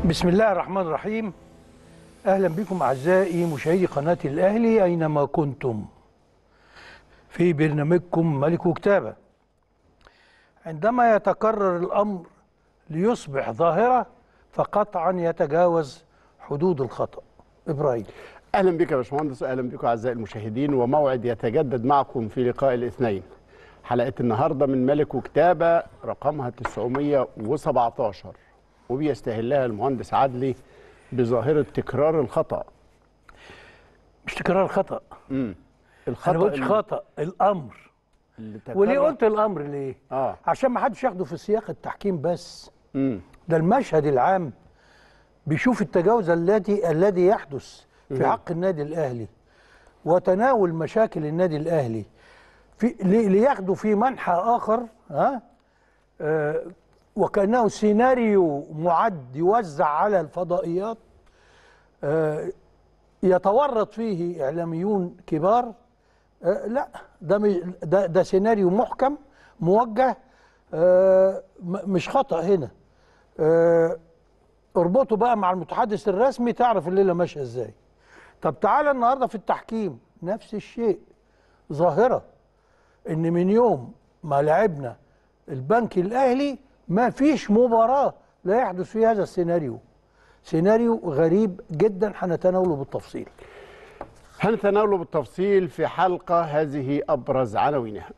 بسم الله الرحمن الرحيم اهلا بكم اعزائي مشاهدي قناه الاهلي اينما كنتم في برنامجكم ملك كتابه عندما يتكرر الامر ليصبح ظاهره فقطعا يتجاوز حدود الخطا ابراهيم اهلا بك يا باشمهندس اهلا بكم اعزائي المشاهدين وموعد يتجدد معكم في لقاء الاثنين حلقه النهارده من ملك وكتابه رقمها 917 وبيستهلها المهندس عدلي بظاهره تكرار الخطا مش تكرار الخطا امم انا ما قلتش خطا الامر اللي تكرر وليه قلت الامر ليه اه عشان ما حدش ياخده في سياق التحكيم بس امم ده المشهد العام بيشوف التجاوز الذي الذي يحدث في حق النادي الاهلي وتناول مشاكل النادي الاهلي في لي- لياخدوا في منحى اخر ها آه وكانه سيناريو معد يوزع على الفضائيات آه يتورط فيه اعلاميون كبار آه لا ده مش- ده, ده سيناريو محكم موجه آه م- مش خطا هنا آه اربطه بقى مع المتحدث الرسمي تعرف الليله ماشيه ازاي طب تعالى النهارده في التحكيم نفس الشيء ظاهره ان من يوم ما لعبنا البنك الاهلي ما فيش مباراه لا يحدث فيها هذا السيناريو سيناريو غريب جدا هنتناوله بالتفصيل هنتناوله بالتفصيل في حلقه هذه ابرز عناوينها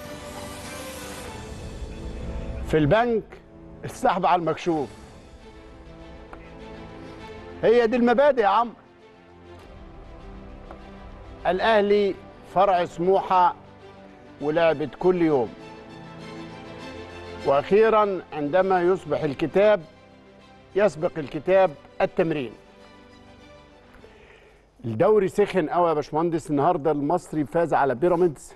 في البنك السحب على المكشوف هي دي المبادئ يا عم الاهلي فرع سموحه ولعبت كل يوم واخيرا عندما يصبح الكتاب يسبق الكتاب التمرين الدوري سخن قوي يا باشمهندس النهارده المصري فاز على بيراميدز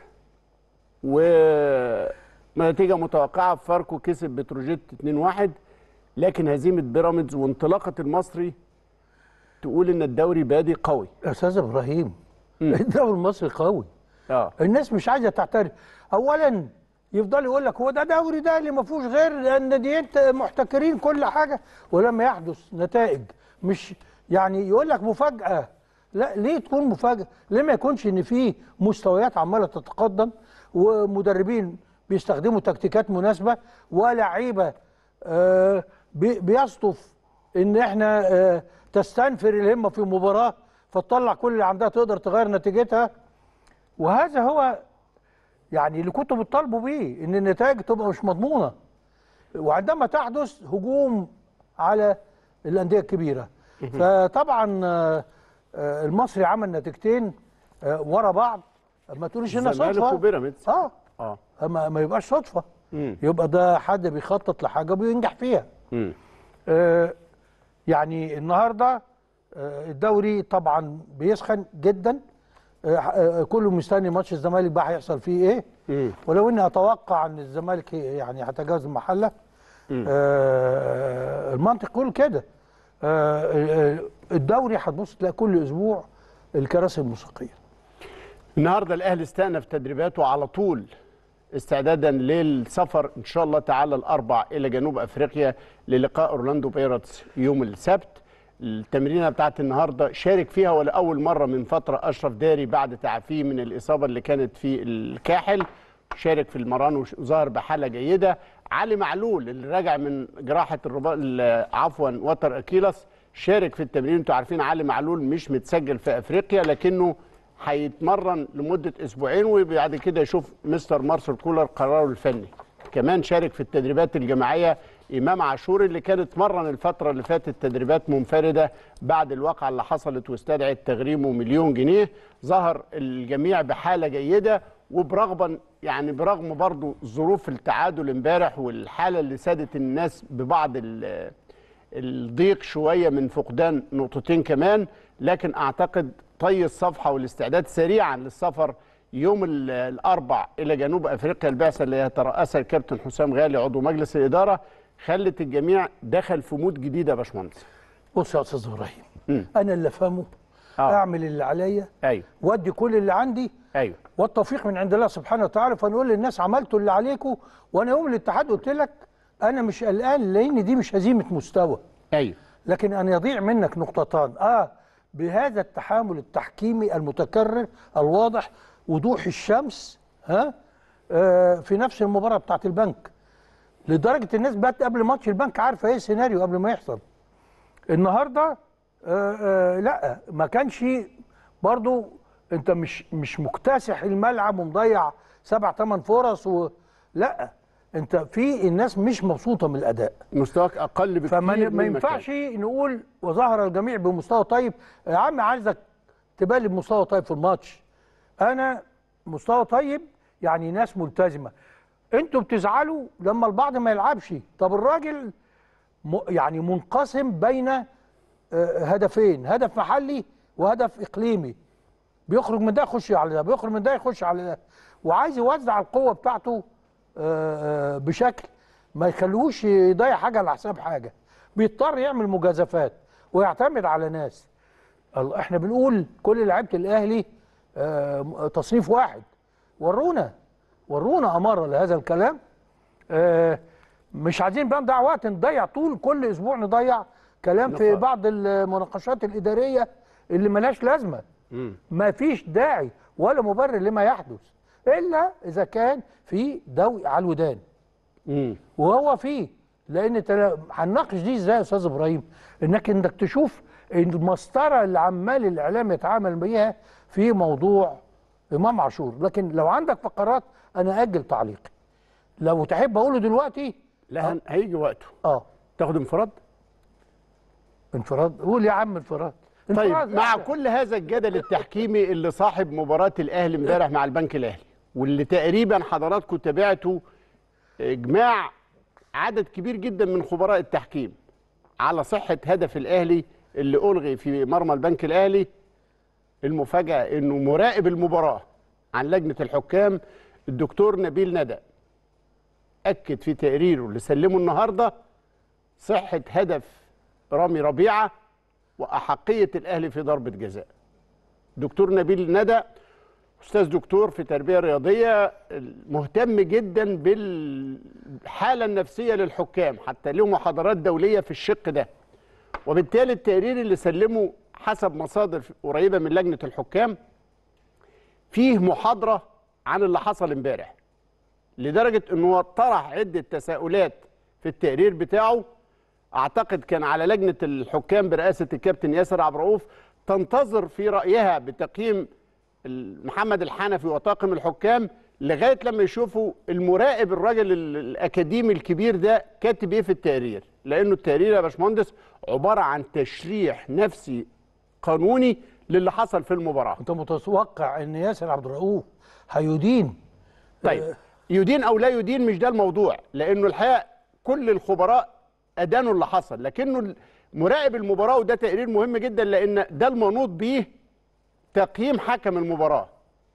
ونتيجه متوقعه فاركو كسب بتروجيت 2-1 لكن هزيمه بيراميدز وانطلاقه المصري تقول ان الدوري بادي قوي يا استاذ ابراهيم الدوري المصري قوي اه الناس مش عايزه تعترف اولا يفضل يقول لك هو ده دوري ده اللي ما فيهوش غير لان دي انت محتكرين كل حاجه ولما يحدث نتائج مش يعني يقول لك مفاجاه لا ليه تكون مفاجاه ليه ما يكونش ان في مستويات عماله تتقدم ومدربين بيستخدموا تكتيكات مناسبه ولاعيبه آه بي- بيصطف ان احنا آه تستنفر الهمه في مباراه فتطلع كل اللي عندها تقدر تغير نتيجتها وهذا هو يعني اللي كنتوا بتطالبوا بيه ان النتائج تبقى مش مضمونه وعندما تحدث هجوم على الانديه الكبيره فطبعا آه، آه، المصري عمل نتيجتين آه، ورا بعض ما تقوليش انها الزمالك صدفه وبيراميدز اه اه ما, ما يبقاش صدفه مم. يبقى ده حد بيخطط لحاجه وبينجح فيها مم. آه، يعني النهارده آه، الدوري طبعا بيسخن جدا آه، آه، كله مستني ماتش الزمالك بقى هيحصل فيه ايه مم. ولو اني اتوقع ان الزمالك يعني هيتجاوز المحله آه المنطق يقول كده آه آه، الدوري هتبص تلاقي كل اسبوع الكراسي الموسيقيه النهارده الاهلي استأنف تدريباته على طول استعدادا للسفر ان شاء الله تعالى الاربع الى جنوب افريقيا للقاء اورلاندو بايرتس يوم السبت التمرينه بتاعت النهارده شارك فيها ولاول مره من فتره اشرف داري بعد تعافيه من الاصابه اللي كانت في الكاحل شارك في المران وظهر بحاله جيده علي معلول اللي راجع من جراحه الرباط ال- عفوا وتر اكيلس شارك في التمرين انتوا عارفين علي معلول مش متسجل في افريقيا لكنه هيتمرن لمده اسبوعين وبعد كده يشوف مستر مارسيل كولر قراره الفني كمان شارك في التدريبات الجماعيه امام عاشور اللي كان اتمرن الفتره اللي فاتت تدريبات منفرده بعد الواقعه اللي حصلت واستدعت تغريمه مليون جنيه ظهر الجميع بحاله جيده وبرغبا يعني برغم برضو ظروف التعادل امبارح والحاله اللي سادت الناس ببعض ال- الضيق شويه من فقدان نقطتين كمان لكن اعتقد طي الصفحه والاستعداد سريعا للسفر يوم ال- الاربع الى جنوب افريقيا البعثه اللي يترأسها الكابتن حسام غالي عضو مجلس الاداره خلت الجميع دخل في مود جديد يا باشمهندس بص يا استاذ ابراهيم مم. انا اللي افهمه آه. اعمل اللي عليا ايوه وادي كل اللي عندي ايوه والتوفيق من عند الله سبحانه وتعالى فنقول للناس عملتوا اللي عليكم وانا يوم الاتحاد قلت لك انا مش قلقان لان دي مش هزيمه مستوى ايوه لكن ان يضيع منك نقطتان اه بهذا التحامل التحكيمي المتكرر الواضح وضوح الشمس ها آه في نفس المباراه بتاعت البنك لدرجه الناس بقت قبل ماتش البنك عارفه ايه السيناريو قبل ما يحصل النهارده آه آه لا ما كانش برضو انت مش مش مكتسح الملعب ومضيع سبع ثمان فرص و لا انت في الناس مش مبسوطه من الاداء مستواك اقل بكتير فما ن- ما مما ينفعش كان. نقول وظهر الجميع بمستوى طيب يا عم عايزك تبالي بمستوى طيب في الماتش انا مستوى طيب يعني ناس ملتزمه انتوا بتزعلوا لما البعض ما يلعبش طب الراجل م- يعني منقسم بين آه، هدفين هدف محلي وهدف اقليمي بيخرج من ده يخش على ده بيخرج من ده يخش على ده وعايز يوزع القوه بتاعته آه، آه، بشكل ما يخلوش يضيع حاجه على حساب حاجه بيضطر يعمل مجازفات ويعتمد على ناس الله احنا بنقول كل لعيبه الاهلي آه، تصنيف واحد ورونا ورونا اماره لهذا الكلام آه، مش عايزين بقى نضيع وقت نضيع طول كل اسبوع نضيع كلام في نقاط. بعض المناقشات الاداريه اللي ملهاش لازمه ما فيش داعي ولا مبرر لما يحدث الا اذا كان في دوي على الودان مم. وهو فيه لان تلا- هنناقش دي ازاي يا استاذ ابراهيم انك انك تشوف المسطره اللي عمال الاعلام يتعامل بيها في موضوع امام عاشور لكن لو عندك فقرات انا اجل تعليقي لو تحب اقوله دلوقتي لا هن- هيجي وقته اه تاخد انفراد انفراد قول يا عم انفراد طيب انفراد مع أحسن. كل هذا الجدل التحكيمي اللي صاحب مباراة الأهلي امبارح مع البنك الأهلي واللي تقريبا حضراتكم تابعتوا إجماع عدد كبير جدا من خبراء التحكيم على صحة هدف الأهلي اللي ألغي في مرمى البنك الأهلي المفاجأة إنه مراقب المباراة عن لجنة الحكام الدكتور نبيل ندى أكد في تقريره اللي سلمه النهارده صحة هدف رامي ربيعة وأحقية الأهلي في ضربة جزاء دكتور نبيل ندى أستاذ دكتور في تربية رياضية مهتم جدا بالحالة النفسية للحكام حتى له محاضرات دولية في الشق ده وبالتالي التقرير اللي سلمه حسب مصادر قريبة من لجنة الحكام فيه محاضرة عن اللي حصل امبارح لدرجة أنه طرح عدة تساؤلات في التقرير بتاعه اعتقد كان على لجنه الحكام برئاسه الكابتن ياسر عبد الرؤوف تنتظر في رايها بتقييم ال- محمد الحنفي وطاقم الحكام لغايه لما يشوفوا المراقب الراجل ال- الاكاديمي الكبير ده كاتب ايه في التقرير لانه التقرير يا باشمهندس عباره عن تشريح نفسي قانوني للي حصل في المباراه انت متوقع ان ياسر عبد الرؤوف هيدين طيب يدين او لا يدين مش ده الموضوع لانه الحقيقه كل الخبراء ادانوا اللي حصل لكنه مراقب المباراه وده تقرير مهم جدا لان ده المنوط بيه تقييم حكم المباراه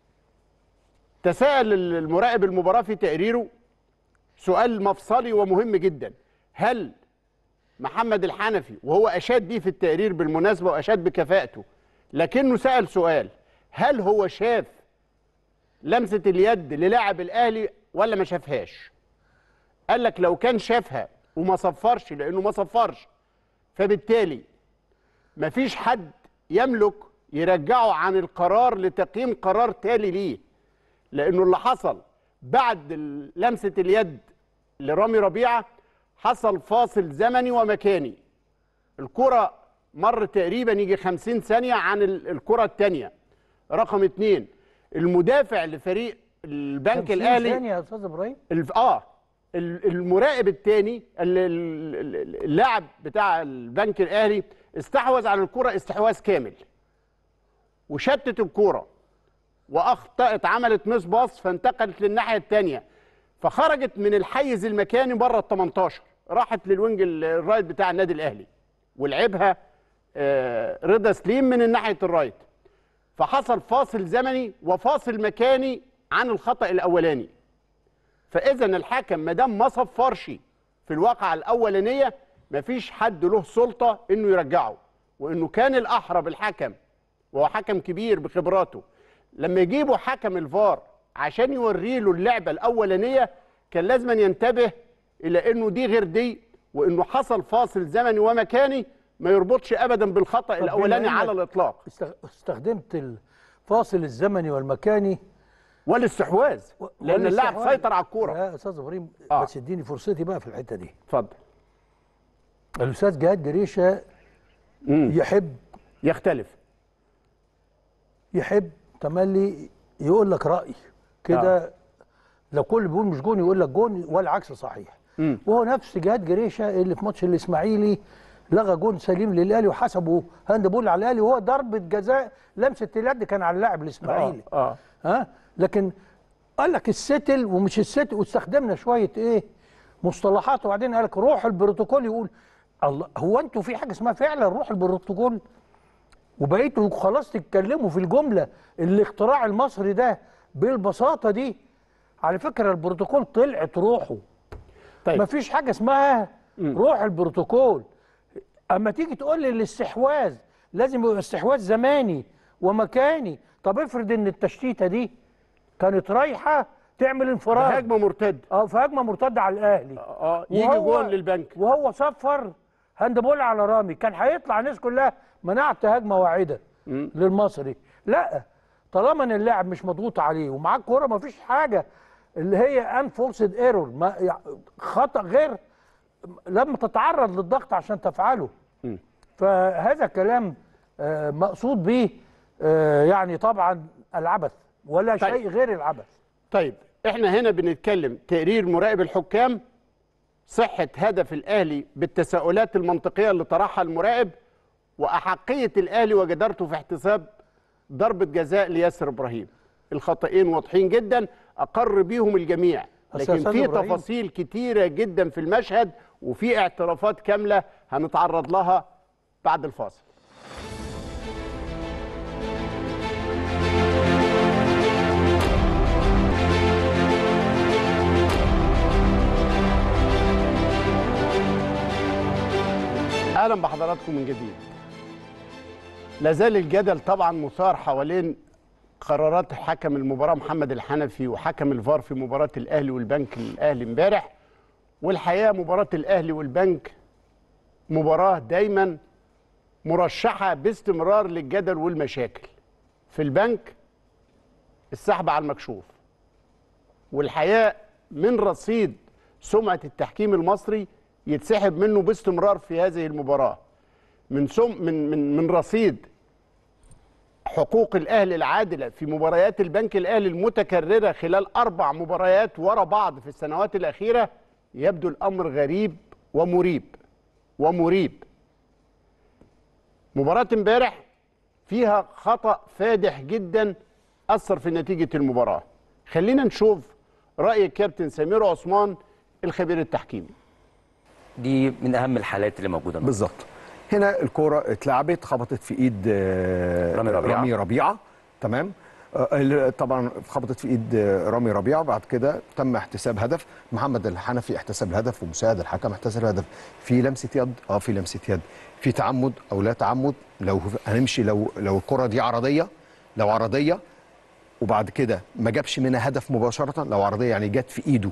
تساءل المراقب المباراه في تقريره سؤال مفصلي ومهم جدا هل محمد الحنفي وهو اشاد بيه في التقرير بالمناسبه واشاد بكفاءته لكنه سال سؤال هل هو شاف لمسه اليد للاعب الاهلي ولا ما شافهاش قال لك لو كان شافها وما صفرش لانه ما صفرش فبالتالي مفيش حد يملك يرجعه عن القرار لتقييم قرار تالي ليه لانه اللي حصل بعد ال- لمسه اليد لرامي ربيعه حصل فاصل زمني ومكاني الكره مر تقريبا يجي 50 ثانيه عن ال- الكره الثانيه رقم اتنين المدافع لفريق البنك 50 الاهلي ثانية يا استاذ ابراهيم الف... اه ال- المراقب الثاني اللاعب بتاع البنك الاهلي استحوذ على الكره استحواذ كامل وشتت الكوره واخطات عملت مس باص فانتقلت للناحيه الثانيه فخرجت من الحيز المكاني بره ال 18 راحت للوينج ال- الرايت بتاع النادي الاهلي ولعبها آه، رضا سليم من الناحيه الرايت فحصل فاصل زمني وفاصل مكاني عن الخطا الاولاني فاذا الحكم ما دام ما صفرش في الواقعه الاولانيه مفيش حد له سلطه انه يرجعه وانه كان الاحرى بالحكم وهو حكم كبير بخبراته لما يجيبوا حكم الفار عشان يوري له اللعبه الاولانيه كان لازم ينتبه الى انه دي غير دي وانه حصل فاصل زمني ومكاني ما يربطش ابدا بالخطا بما الاولاني إنك- على الاطلاق استخ- استخدمت الفاصل الزمني والمكاني والاستحواذ و- لان اللاعب والاستحواذ. سيطر على الكوره يا استاذ ابراهيم آه. بس اديني فرصتي بقى في الحته دي اتفضل الاستاذ جهاد جريشه يحب يختلف يحب تملي يقول لك راي كده لو كل بيقول مش جون يقول لك جون والعكس صحيح مم. وهو نفس جهاد جريشه اللي في ماتش الاسماعيلي لغى جون سليم للاهلي وحسبه هاند بول على الاهلي وهو ضربه جزاء لمسه اليد كان على اللاعب الاسماعيلي اه اه ها لكن قال لك الستل ومش الستل واستخدمنا شويه ايه مصطلحات وبعدين قال لك روح البروتوكول يقول الله هو انتوا في حاجه اسمها فعلا روح البروتوكول وبقيتوا خلاص تتكلموا في الجمله الاختراع المصري ده بالبساطه دي على فكره البروتوكول طلعت روحه طيب مفيش حاجه اسمها روح البروتوكول اما تيجي تقول لي الاستحواذ لازم يبقى استحواذ زماني ومكاني طب افرض ان التشتيته دي كانت رايحه تعمل انفراد هجمه مرتده اه في هجمه مرتده على الاهلي اه يجي وهو- جون للبنك وهو صفر هاندبول على رامي كان هيطلع الناس كلها منعت هجمه واعده للمصري لا طالما ان اللاعب مش مضغوط عليه ومعاه الكوره مفيش حاجه اللي هي ان فورسد ايرور ما يع- خطا غير لما تتعرض للضغط عشان تفعله فهذا كلام آه، مقصود به آه، يعني طبعا العبث ولا طيب. شيء غير العبث طيب احنا هنا بنتكلم تقرير مراقب الحكام صحة هدف الأهلي بالتساؤلات المنطقية اللي طرحها المراقب وأحقية الأهلي وجدارته في احتساب ضربة جزاء لياسر إبراهيم الخطأين واضحين جدا أقر بيهم الجميع بس يا لكن أستاذ في إبراهيم. تفاصيل كتيرة جدا في المشهد وفي اعترافات كاملة هنتعرض لها بعد الفاصل اهلا بحضراتكم من جديد لا زال الجدل طبعا مثار حوالين قرارات حكم المباراه محمد الحنفي وحكم الفار في مباراه الاهلي والبنك الاهلي امبارح والحقيقه مباراه الاهلي والبنك مباراه دايما مرشحه باستمرار للجدل والمشاكل في البنك السحب على المكشوف والحقيقه من رصيد سمعه التحكيم المصري يتسحب منه باستمرار في هذه المباراه من سم من من من رصيد حقوق الاهلي العادله في مباريات البنك الاهلي المتكرره خلال اربع مباريات ورا بعض في السنوات الاخيره يبدو الامر غريب ومريب ومريب مباراه امبارح فيها خطا فادح جدا اثر في نتيجه المباراه خلينا نشوف راي الكابتن سمير عثمان الخبير التحكيمي دي من اهم الحالات اللي موجوده النهاردة. بالظبط هنا الكرة اتلعبت خبطت في ايد آه، رامي ربيعة. رامي ربيعه تمام آه، ال- طبعا خبطت في ايد آه، رامي ربيعه بعد كده تم احتساب هدف محمد الحنفي احتسب الهدف ومساعد الحكم احتسب الهدف في لمسه يد اه في لمسه يد في تعمد او لا تعمد لو هنمشي لو لو الكره دي عرضيه لو عرضيه وبعد كده ما جابش منها هدف مباشره لو عرضيه يعني جت في ايده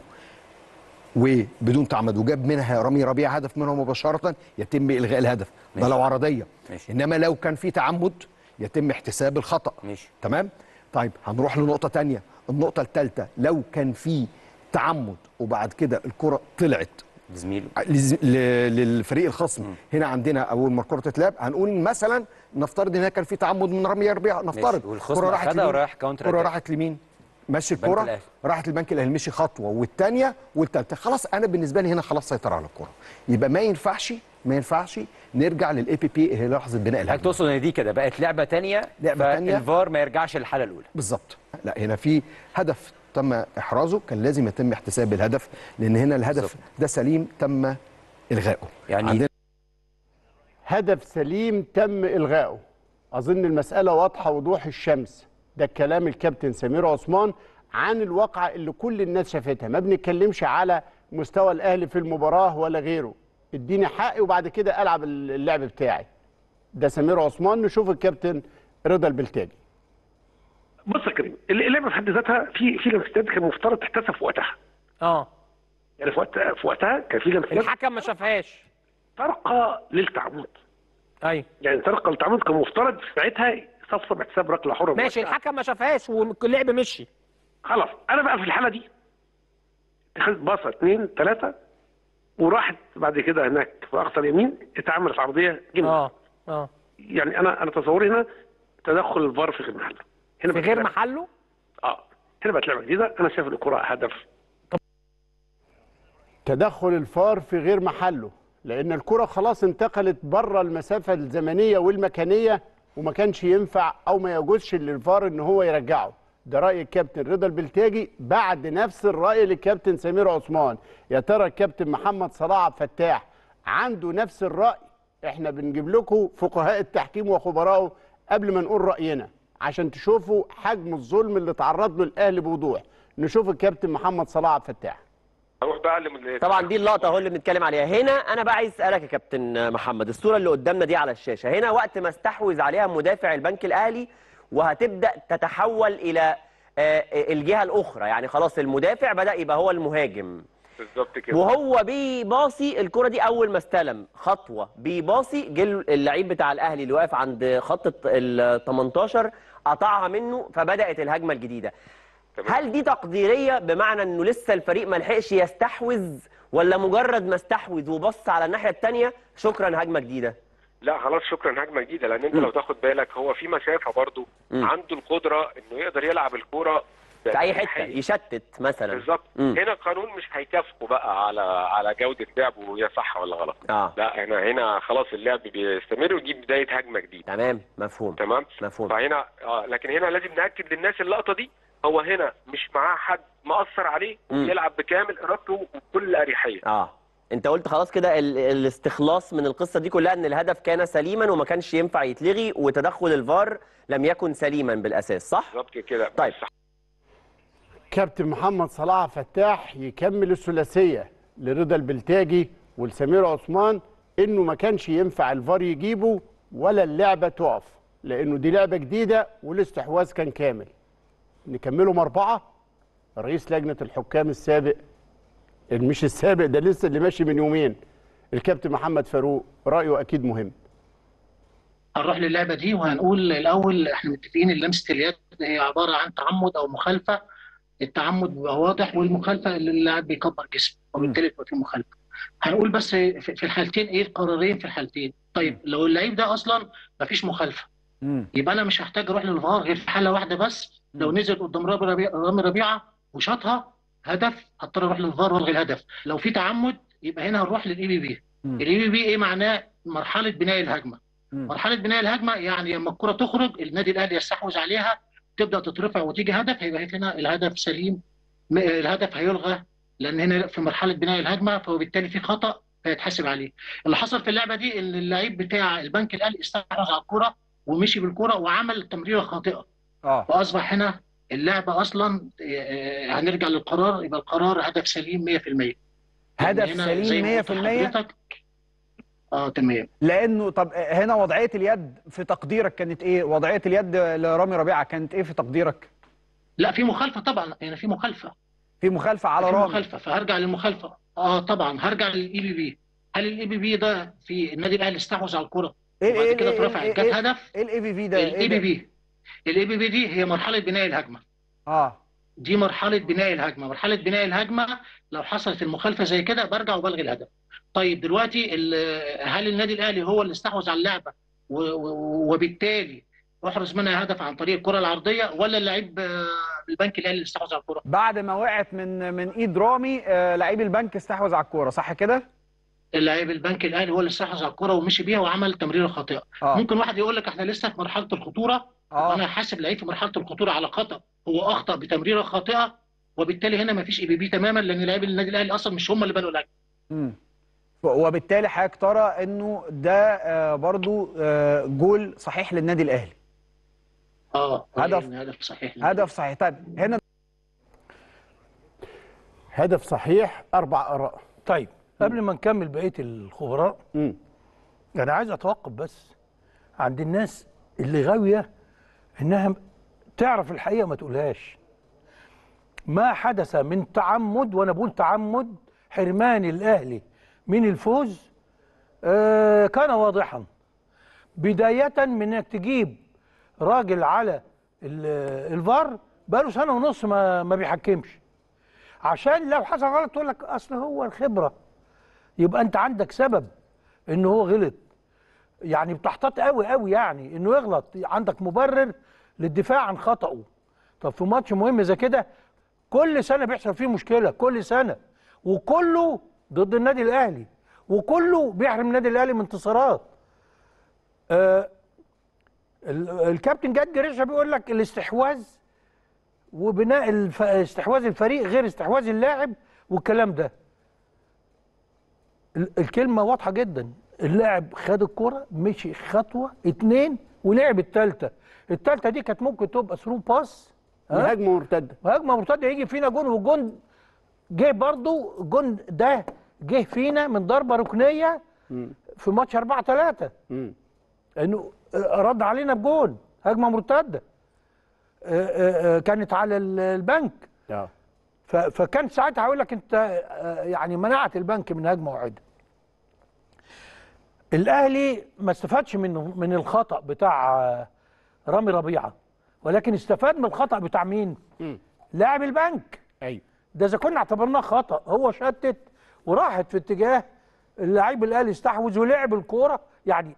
وبدون تعمد وجاب منها رامي ربيع هدف منها مباشره يتم الغاء الهدف ده ماشي. لو عرضيه ماشي. انما لو كان في تعمد يتم احتساب الخطا ماشي. تمام طيب هنروح لنقطه تانية النقطه الثالثه لو كان في تعمد وبعد كده الكره طلعت زميله لز- ل- للفريق الخصم هنا عندنا اول ما الكره تتلعب هنقول مثلا نفترض ان كان في تعمد من رامي ربيعه نفترض والخصم الكرة راحت أخدها لمين؟ ورايح كاونتر الكره أتاك. راحت لمين مشي البنك الكره الأهلي. راحت البنك الاهلي مشي خطوه والثانيه والثالثه خلاص انا بالنسبه لي هنا خلاص سيطر على الكره يبقى ما ينفعش ما ينفعش نرجع للاي بي بي اللي هي لحظه بناء حضرتك الهجمه تقصد ان دي كده بقت لعبه تانية لعبة تانية. فالفار ما يرجعش للحاله الاولى بالظبط لا هنا في هدف تم احرازه كان لازم يتم احتساب الهدف لان هنا الهدف بالظبط. ده سليم تم الغائه يعني عندنا هدف سليم تم إلغائه أظن المسألة واضحة وضوح الشمس ده كلام الكابتن سمير عثمان عن الواقعة اللي كل الناس شافتها ما بنتكلمش على مستوى الأهلي في المباراة ولا غيره اديني حقي وبعد كده ألعب اللعب بتاعي ده سمير عثمان نشوف الكابتن رضا البلتاجي بص يا كريم اللعبه في حد ذاتها في في لمسات كان المفترض تحتسب في وقتها اه يعني في وقت في وقتها كان في لمسات الحكم ما شافهاش ترقى للتعمد ايوه يعني انطلاق التعامل كان مفترض ساعتها صفر بحساب ركله حره ماشي الحكم ما شافهاش واللعب مشي خلاص انا بقى في الحاله دي اتخذت باصه اثنين ثلاثه وراحت بعد كده هناك في اقصى اليمين اتعملت عرضيه جميله اه اه يعني انا انا تصوري هنا تدخل الفار في غير محله هنا في بقت غير لعبة- محله اه هنا بقت لعبه جديده انا شايف الكره هدف تدخل الفار في غير محله لان الكره خلاص انتقلت بره المسافه الزمنيه والمكانيه وما كانش ينفع او ما يجوزش للفار ان هو يرجعه ده راي الكابتن رضا البلتاجي بعد نفس الراي للكابتن سمير عثمان يا ترى الكابتن محمد صلاح عبد الفتاح عنده نفس الراي احنا بنجيب لكم فقهاء التحكيم وخبراءه قبل ما نقول راينا عشان تشوفوا حجم الظلم اللي تعرض له الاهلي بوضوح نشوف الكابتن محمد صلاح عبد الفتاح اروح بقى لم- طبعا دي اللقطه اهو اللي بنتكلم عليها هنا انا بقى عايز اسالك يا كابتن محمد الصوره اللي قدامنا دي على الشاشه هنا وقت ما استحوذ عليها مدافع البنك الاهلي وهتبدا تتحول الى آه، الجهه الاخرى يعني خلاص المدافع بدا يبقى هو المهاجم بالظبط كده وهو بيباصي الكره دي اول ما استلم خطوه بيباصي جه اللعيب بتاع الاهلي اللي واقف عند خط ال 18 قطعها منه فبدات الهجمه الجديده تمام. هل دي تقديريه بمعنى انه لسه الفريق ما لحقش يستحوذ ولا مجرد ما استحوذ وبص على الناحيه الثانيه شكرا هجمه جديده لا خلاص شكرا هجمه جديده لان انت مم. لو تاخد بالك هو في مسافه برضو مم. عنده القدره انه يقدر يلعب الكوره في اي حته بحقيقة. يشتت مثلا بالظبط مم. هنا القانون مش هيكافئه بقى على على جوده لعبه وهي صح ولا غلط اه لا هنا هنا خلاص اللعب بيستمر ويجيب بدايه هجمه جديده تمام مفهوم تمام مفهوم فهنا اه لكن هنا لازم ناكد للناس اللقطه دي هو هنا مش معاه حد مأثر عليه مم. يلعب بكامل ارادته وبكل اريحيه اه انت قلت خلاص كده ال- الاستخلاص من القصه دي كلها ان الهدف كان سليما وما كانش ينفع يتلغي وتدخل الفار لم يكن سليما بالاساس صح بالظبط كده طيب. بس كابتن محمد صلاح فتاح يكمل الثلاثيه لرضا البلتاجي ولسمير عثمان انه ما كانش ينفع الفار يجيبه ولا اللعبه تقف لانه دي لعبه جديده والاستحواذ كان كامل نكملهم اربعه رئيس لجنه الحكام السابق مش السابق ده لسه اللي ماشي من يومين الكابتن محمد فاروق رايه اكيد مهم هنروح للعبه دي وهنقول الاول احنا متفقين ان لمسه اليد هي عباره عن تعمد او مخالفه التعمد بيبقى واضح والمخالفه اللي اللاعب بيكبر جسمه وبالتالي بيبقى في مخالفه هنقول بس في في الحالتين ايه القرارين في الحالتين طيب لو اللعيب ده اصلا مفيش مخالفه يبقى انا مش هحتاج اروح للفار غير في حاله واحده بس لو نزل قدام رامي ربيعه رامي ربيعه وشاطها هدف هضطر اروح للفار والغي الهدف لو في تعمد يبقى هنا هنروح للاي بي بي الاي بي بي ايه معناه مرحله بناء الهجمه مرحله بناء الهجمه يعني لما الكره تخرج النادي الاهلي يستحوذ عليها تبدا تترفع وتيجي هدف هيبقى هنا الهدف سليم م- الهدف هيلغى لان هنا في مرحله بناء الهجمه فبالتالي في خطا فيتحاسب عليه اللي حصل في اللعبه دي ان اللعيب بتاع البنك الاهلي استحوذ على الكره ومشي بالكره وعمل تمريره خاطئه اه واصبح هنا اللعبه اصلا آه، هنرجع للقرار يبقى القرار هدف سليم 100% هدف يعني هنا زي سليم ما قلت 100% لحضرتك، اه تمام لانه طب هنا وضعيه اليد في تقديرك كانت ايه وضعيه اليد لرامي ربيعه كانت ايه في تقديرك لا في مخالفه طبعا يعني في مخالفه في مخالفه على في رامي مخالفه فهرجع للمخالفه اه طبعا هرجع للاي بي بي هل الاي بي بي ده في النادي الاهلي استحوذ على الكره ايه وبعد ايه كده ايه اترفع ايه جت ايه هدف ايه الاي بي في ده الاي ايه بي ده؟ بي الاي بي بي دي هي مرحله بناء الهجمه اه دي مرحله بناء الهجمه مرحله بناء الهجمه لو حصلت المخالفه زي كده برجع وبلغي الهدف طيب دلوقتي ال- هل النادي الاهلي هو اللي استحوذ على اللعبه و- و- وبالتالي احرز منها هدف عن طريق الكره العرضيه ولا اللعيب آه، البنك الاهلي اللي استحوذ على الكره بعد ما وقعت من من ايد رامي آه لعيب البنك استحوذ على الكوره صح كده اللاعب البنك الاهلي هو اللي استحوذ على الكره ومشي بيها وعمل تمريره خاطئه اه ممكن واحد يقول لك احنا لسه في مرحله الخطوره اه انا حاسب لعيب في مرحله الخطوره على خطا هو اخطا بتمريره خاطئه وبالتالي هنا ما فيش اي بي بي تماما لان لاعبي النادي الاهلي اصلا مش هم اللي بنوا الهجمه مم. وبالتالي حضرتك ترى انه ده آه برضو آه جول صحيح للنادي الاهلي اه هدف- يعني هدف صحيح هدف صحيح طيب هنا هدف صحيح اربع اراء طيب قبل ما نكمل بقيه الخبراء مم. انا عايز اتوقف بس عند الناس اللي غاويه انها تعرف الحقيقه ما تقولهاش ما حدث من تعمد وانا بقول تعمد حرمان الاهلي من الفوز آه كان واضحا بدايه من انك تجيب راجل على ال- الفار بقاله سنه ونص ما ما بيحكمش عشان لو حصل غلط تقول لك اصل هو الخبره يبقى انت عندك سبب ان هو غلط يعني بتحتاط قوي قوي يعني انه يغلط عندك مبرر للدفاع عن خطأه طب في ماتش مهم زي كده كل سنه بيحصل فيه مشكله كل سنه وكله ضد النادي الاهلي وكله بيحرم النادي الاهلي من انتصارات آه ال- الكابتن جاد جريشة بيقول لك الاستحواذ وبناء الف... استحواذ الفريق غير استحواذ اللاعب والكلام ده ال- الكلمة واضحة جدا اللاعب خد الكرة مشي خطوة اتنين ولعب التالتة التالتة دي كانت ممكن تبقى ثرو باس هجمه مرتده هجمة مرتدة يجي فينا جون والجون جه برضو الجون ده جه فينا من ضربة ركنية في ماتش 4 3 مم. انه رد علينا بجون هجمة مرتدة آه، آه، آه، كانت على ال- البنك اه ف- فكان ساعتها هقول لك انت آه، يعني منعت البنك من هجمه واحده. الاهلي ما استفادش من من الخطا بتاع آه، رامي ربيعه ولكن استفاد من الخطا بتاع مين؟ مم. لاعب البنك ايوه ده اذا كنا اعتبرناه خطا هو شتت وراحت في اتجاه اللاعب الاهلي استحوذ ولعب الكوره يعني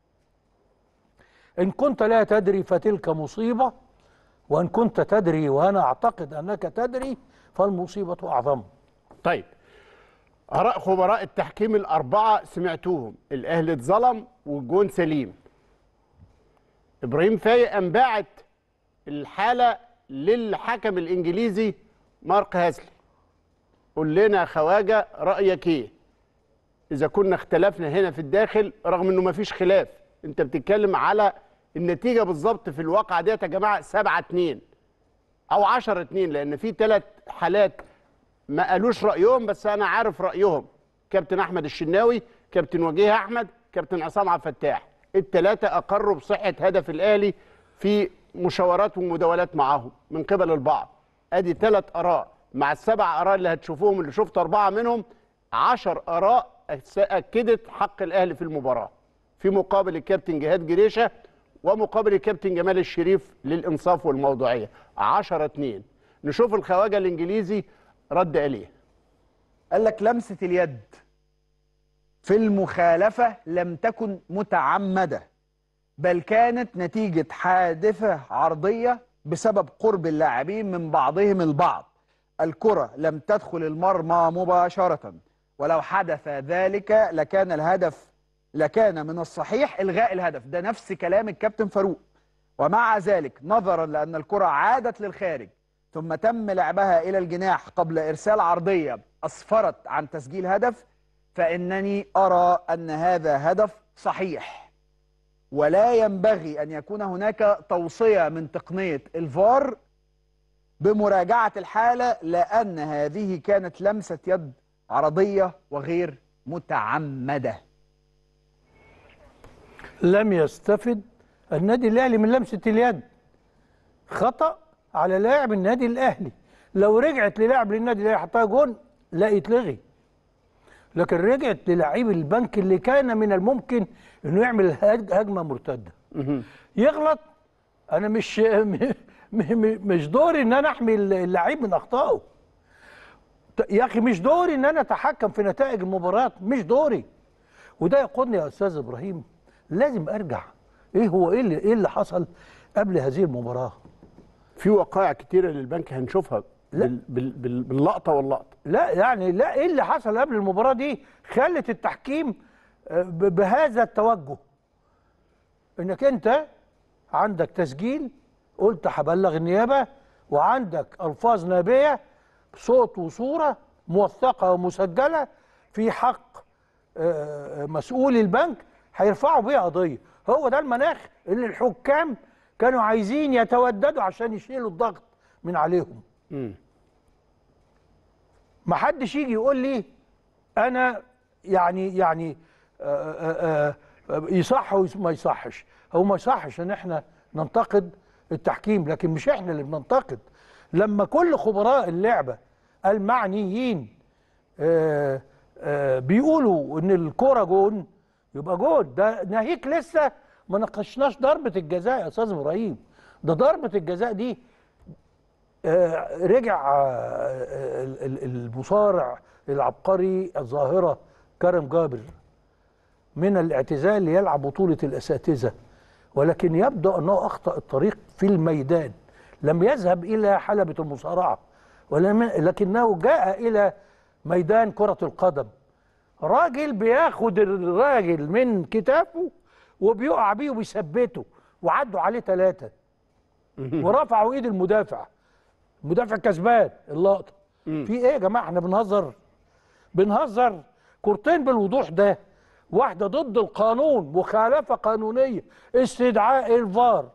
ان كنت لا تدري فتلك مصيبه وان كنت تدري وانا اعتقد انك تدري فالمصيبه اعظم طيب آراء خبراء التحكيم الأربعة سمعتوهم الأهلي اتظلم والجون سليم إبراهيم فايق أنبعت الحالة للحكم الإنجليزي مارك هاسلي قول لنا يا خواجة رأيك إيه إذا كنا اختلفنا هنا في الداخل رغم إنه مفيش خلاف أنت بتتكلم على النتيجة بالظبط في الواقعة ديت يا جماعة 7 2 أو 10 2 لأن في ثلاث حالات ما قالوش رايهم بس انا عارف رايهم كابتن احمد الشناوي كابتن وجيه احمد كابتن عصام عبد الفتاح الثلاثه اقروا بصحه هدف الاهلي في مشاورات ومداولات معاهم من قبل البعض ادي ثلاث اراء مع السبع اراء اللي هتشوفوهم اللي شفت اربعه منهم عشر اراء اكدت حق الاهلي في المباراه في مقابل الكابتن جهاد جريشه ومقابل الكابتن جمال الشريف للانصاف والموضوعيه 10 2 نشوف الخواجه الانجليزي رد عليه قال لك لمسة اليد في المخالفة لم تكن متعمدة بل كانت نتيجة حادثة عرضية بسبب قرب اللاعبين من بعضهم البعض الكرة لم تدخل المرمى مباشرة ولو حدث ذلك لكان الهدف لكان من الصحيح إلغاء الهدف ده نفس كلام الكابتن فاروق ومع ذلك نظرا لأن الكرة عادت للخارج ثم تم لعبها إلى الجناح قبل إرسال عرضية أسفرت عن تسجيل هدف فإنني أرى أن هذا هدف صحيح ولا ينبغي أن يكون هناك توصية من تقنية الفار بمراجعة الحالة لأن هذه كانت لمسة يد عرضية وغير متعمدة لم يستفد النادي الاهلي من لمسه اليد خطا على لاعب النادي الاهلي لو رجعت للاعب للنادي الاهلي حطها جون لا يتلغي لكن رجعت للاعيب البنك اللي كان من الممكن انه يعمل هج- هجمه مرتده يغلط انا مش م- م- مش دوري ان انا احمي اللعيب من اخطائه ت- يا اخي مش دوري ان انا اتحكم في نتائج المباراه مش دوري وده يقودني يا استاذ ابراهيم لازم ارجع ايه هو ايه اللي ايه اللي حصل قبل هذه المباراه في وقائع كتيره للبنك هنشوفها بال بال بال باللقطه واللقطه لا يعني لا ايه اللي حصل قبل المباراه دي خلت التحكيم آه، ب- بهذا التوجه انك انت عندك تسجيل قلت هبلغ النيابه وعندك الفاظ نابيه صوت وصوره موثقه ومسجله في حق آه، مسؤولي البنك هيرفعوا بيها قضيه هو ده المناخ اللي الحكام كانوا عايزين يتوددوا عشان يشيلوا الضغط من عليهم ما حدش يجي يقول لي انا يعني يعني آه، آه، آه، يصح وما يصحش هو ما يصحش ان احنا ننتقد التحكيم لكن مش احنا اللي بننتقد لما كل خبراء اللعبه المعنيين آه، آه، بيقولوا ان الكوره جون يبقى جون ده ناهيك لسه ما ناقشناش ضربه الجزاء يا استاذ ابراهيم ده ضربه الجزاء دي آه، رجع آه، ال- ال- المصارع العبقري الظاهره كرم جابر من الاعتزال ليلعب بطوله الاساتذه ولكن يبدو انه اخطا الطريق في الميدان لم يذهب الى حلبه المصارعه ولم لكنه جاء الى ميدان كره القدم راجل بياخد الراجل من كتافه وبيقع بيه وبيثبته وعدوا عليه ثلاثه ورفعوا ايد المدافع المدافع كسبان اللقطه في ايه يا جماعه احنا بنهزر بنهزر كورتين بالوضوح ده واحده ضد القانون مخالفه قانونيه استدعاء الفار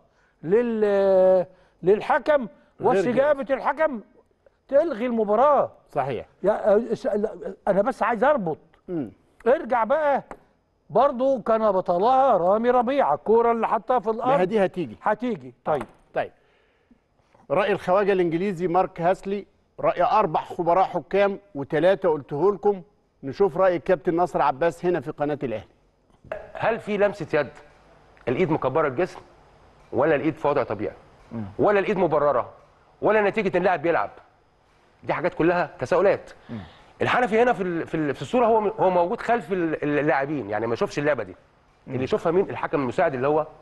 لل للحكم واستجابه الحكم تلغي المباراه صحيح يا لا، انا بس عايز اربط ارجع بقى برضو كان بطلها رامي ربيعه الكوره اللي حطها في ما الارض دي هتيجي هتيجي طيب طيب رأي الخواجة الإنجليزي مارك هاسلي رأي أربع خبراء حكام وثلاثة قلته لكم نشوف رأي الكابتن نصر عباس هنا في قناة الأهلي هل في لمسه يد الايد مكبره الجسم ولا الايد في وضع طبيعي ولا الايد مبرره ولا نتيجه ان اللاعب بيلعب دي حاجات كلها تساؤلات الحنفي هنا في ال- في ال- في الصوره هو هو موجود خلف ال- اللاعبين يعني ما يشوفش اللعبه دي اللي يشوفها مين الحكم المساعد اللي هو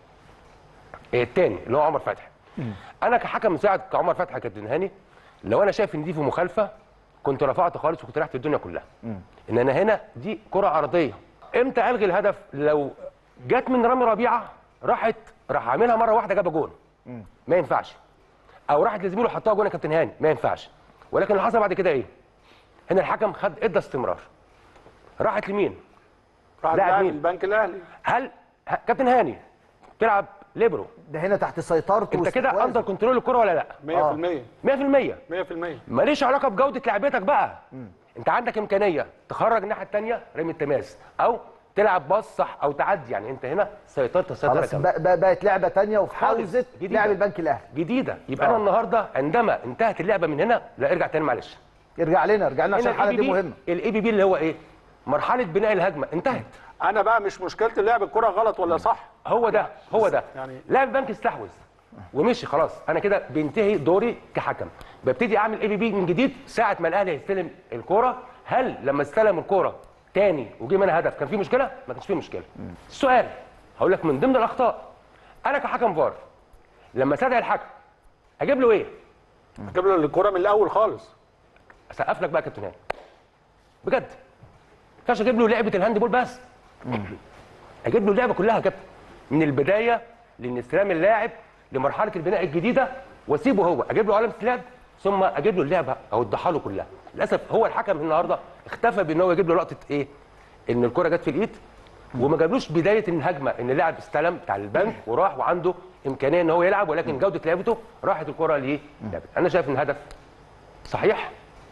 الثاني اللي هو عمر فتحي انا كحكم مساعد كعمر فتحي كابتن هاني لو انا شايف ان دي في مخالفه كنت رفعت خالص وكنت ريحت الدنيا كلها ان انا هنا دي كره ارضيه امتى الغي الهدف لو جت من رامي ربيعه راحت راح عاملها مره واحده جاب جون ما ينفعش او راحت لزميله حطها جون يا كابتن هاني ما ينفعش ولكن اللي حصل بعد كده ايه هنا الحكم خد ادى استمرار راحت لمين راح لاعب لاعب مين؟ البنك الاهلي هل ه- كابتن هاني تلعب ليبرو ده هنا تحت سيطرته انت كده واستحواذه. اندر كنترول الكره ولا لا 100% 100% 100% ماليش علاقه بجوده لعبتك بقى انت عندك امكانيه تخرج الناحيه الثانيه رمي التماس او تلعب باص صح او تعدي يعني انت هنا سيطرت سيطره خلاص كامله بق- بق- بقت لعبه تانية وفي خالص. حوزه جديدة. لاعب البنك الاهلي جديده يبقى انا النهارده عندما انتهت اللعبه من هنا لا ارجع تاني معلش ارجع لنا ارجع لنا عشان الحاله دي مهمه الاي بي بي اللي هو ايه مرحله بناء الهجمه انتهت انا بقى مش مشكله اللعب الكره غلط ولا صح هو ده هو ده يعني- لاعب البنك استحوذ ومشي خلاص انا كده بينتهي دوري كحكم ببتدي اعمل اي بي بي من جديد ساعه ما الاهلي هيستلم الكوره هل لما استلم الكوره تاني وجي منها هدف كان في مشكله ما كانش في مشكله السؤال هقول لك من ضمن الاخطاء انا كحكم فار لما استدعي الحكم هجيب له ايه جاب له الكره من الاول خالص اسقف لك بقى يا كابتن هاني بجد ما ينفعش اجيب له لعبه الهاند بول بس اجيب له اللعبه كلها يا كابتن من البدايه لان استلام اللاعب لمرحله البناء الجديده واسيبه هو اجيب له علامه اللعب ثم اجيب له اللعبه اوضحها له كلها للاسف هو الحكم النهارده اختفى بان هو يجيب له لقطه ايه ان الكره جت في الايد وما جابلوش بدايه الهجمه ان اللاعب استلم بتاع البنك وراح وعنده امكانيه ان هو يلعب ولكن جوده لعبته راحت الكره ليه انا شايف ان الهدف صحيح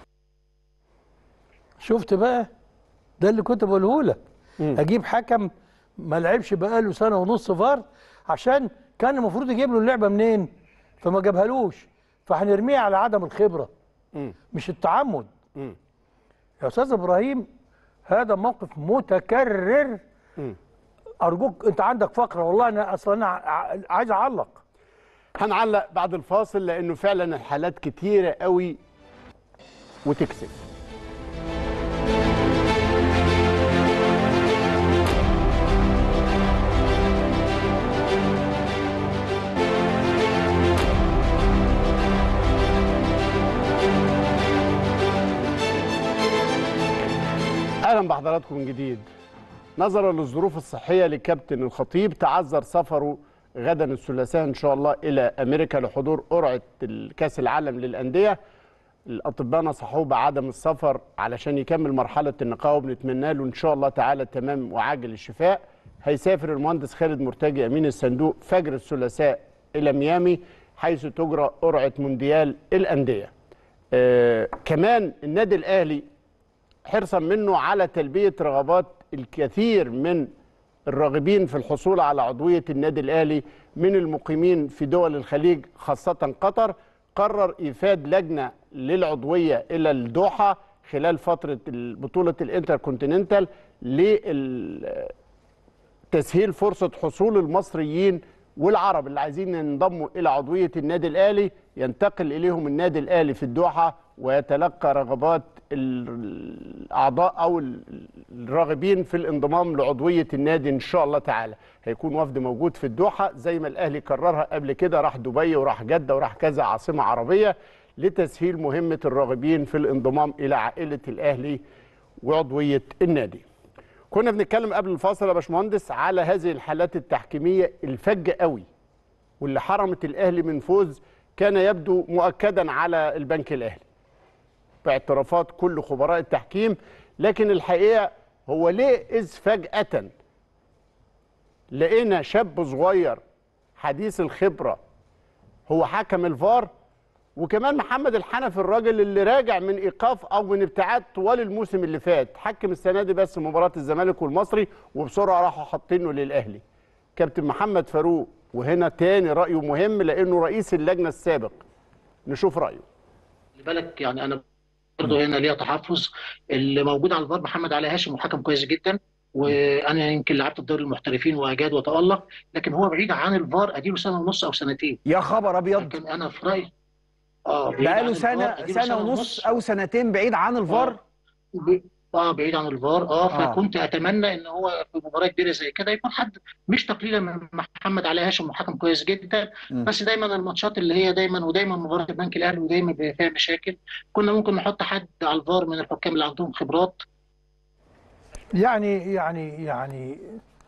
شفت بقى ده اللي كنت بقوله لك اجيب حكم ما لعبش بقاله سنه ونص فار عشان كان المفروض يجيب له اللعبه منين فما جابهالوش فهنرميها على عدم الخبره مش التعمد يا استاذ ابراهيم هذا موقف متكرر ارجوك انت عندك فقره والله انا اصلا انا ع- عايز اعلق هنعلق بعد الفاصل لانه فعلا الحالات كتيره قوي وتكسب اهلا بحضراتكم من جديد نظرا للظروف الصحيه لكابتن الخطيب تعذر سفره غدا الثلاثاء ان شاء الله الى امريكا لحضور قرعه كاس العالم للانديه الاطباء نصحوه بعدم السفر علشان يكمل مرحله النقاهه وبنتمنى له ان شاء الله تعالى تمام وعاجل الشفاء هيسافر المهندس خالد مرتجي امين الصندوق فجر الثلاثاء الى ميامي حيث تجرى قرعه مونديال الانديه آه كمان النادي الاهلي حرصا منه على تلبيه رغبات الكثير من الراغبين في الحصول على عضويه النادي الاهلي من المقيمين في دول الخليج خاصه قطر قرر ايفاد لجنه للعضويه الى الدوحه خلال فتره بطوله الانتر كونتيننتال تسهيل فرصه حصول المصريين والعرب اللي عايزين ينضموا الى عضويه النادي الاهلي ينتقل اليهم النادي الاهلي في الدوحه ويتلقى رغبات الاعضاء او الراغبين في الانضمام لعضويه النادي ان شاء الله تعالى هيكون وفد موجود في الدوحه زي ما الاهلي قررها قبل كده راح دبي وراح جده وراح كذا عاصمه عربيه لتسهيل مهمه الراغبين في الانضمام الى عائله الاهلي وعضويه النادي كنا بنتكلم قبل الفاصل يا باشمهندس على هذه الحالات التحكيميه الفجه قوي واللي حرمت الاهلي من فوز كان يبدو مؤكدا على البنك الاهلي باعترافات كل خبراء التحكيم لكن الحقيقه هو ليه اذ فجاه لقينا شاب صغير حديث الخبره هو حكم الفار وكمان محمد الحنفي الراجل اللي راجع من ايقاف او من ابتعاد طوال الموسم اللي فات حكم السنه دي بس مباراه الزمالك والمصري وبسرعه راحوا حاطينه للاهلي كابتن محمد فاروق وهنا تاني رايه مهم لانه رئيس اللجنه السابق نشوف رايه خلي بالك يعني انا برضه هنا ليا تحفظ اللي موجود على الفار محمد علي هاشم محكم كويس جدا وانا يمكن لعبت في دوري المحترفين واجاد وتالق لكن هو بعيد عن الفار اديله سنه ونص او سنتين يا خبر ابيض لكن انا في رايي اه بعيد بقاله عن سنه الفار، أديله سنه ونص او سنتين بعيد عن الفار ب- اه بعيد عن الفار اه آه. فكنت اتمنى ان هو في مباراه كبيره زي كده يكون حد مش تقليلا من محمد علي هاشم محكم كويس جدا م. بس دايما الماتشات اللي هي دايما ودايما مباراه البنك الاهلي ودايما بيبقى فيها مشاكل كنا ممكن نحط حد على الفار من الحكام اللي عندهم خبرات يعني يعني يعني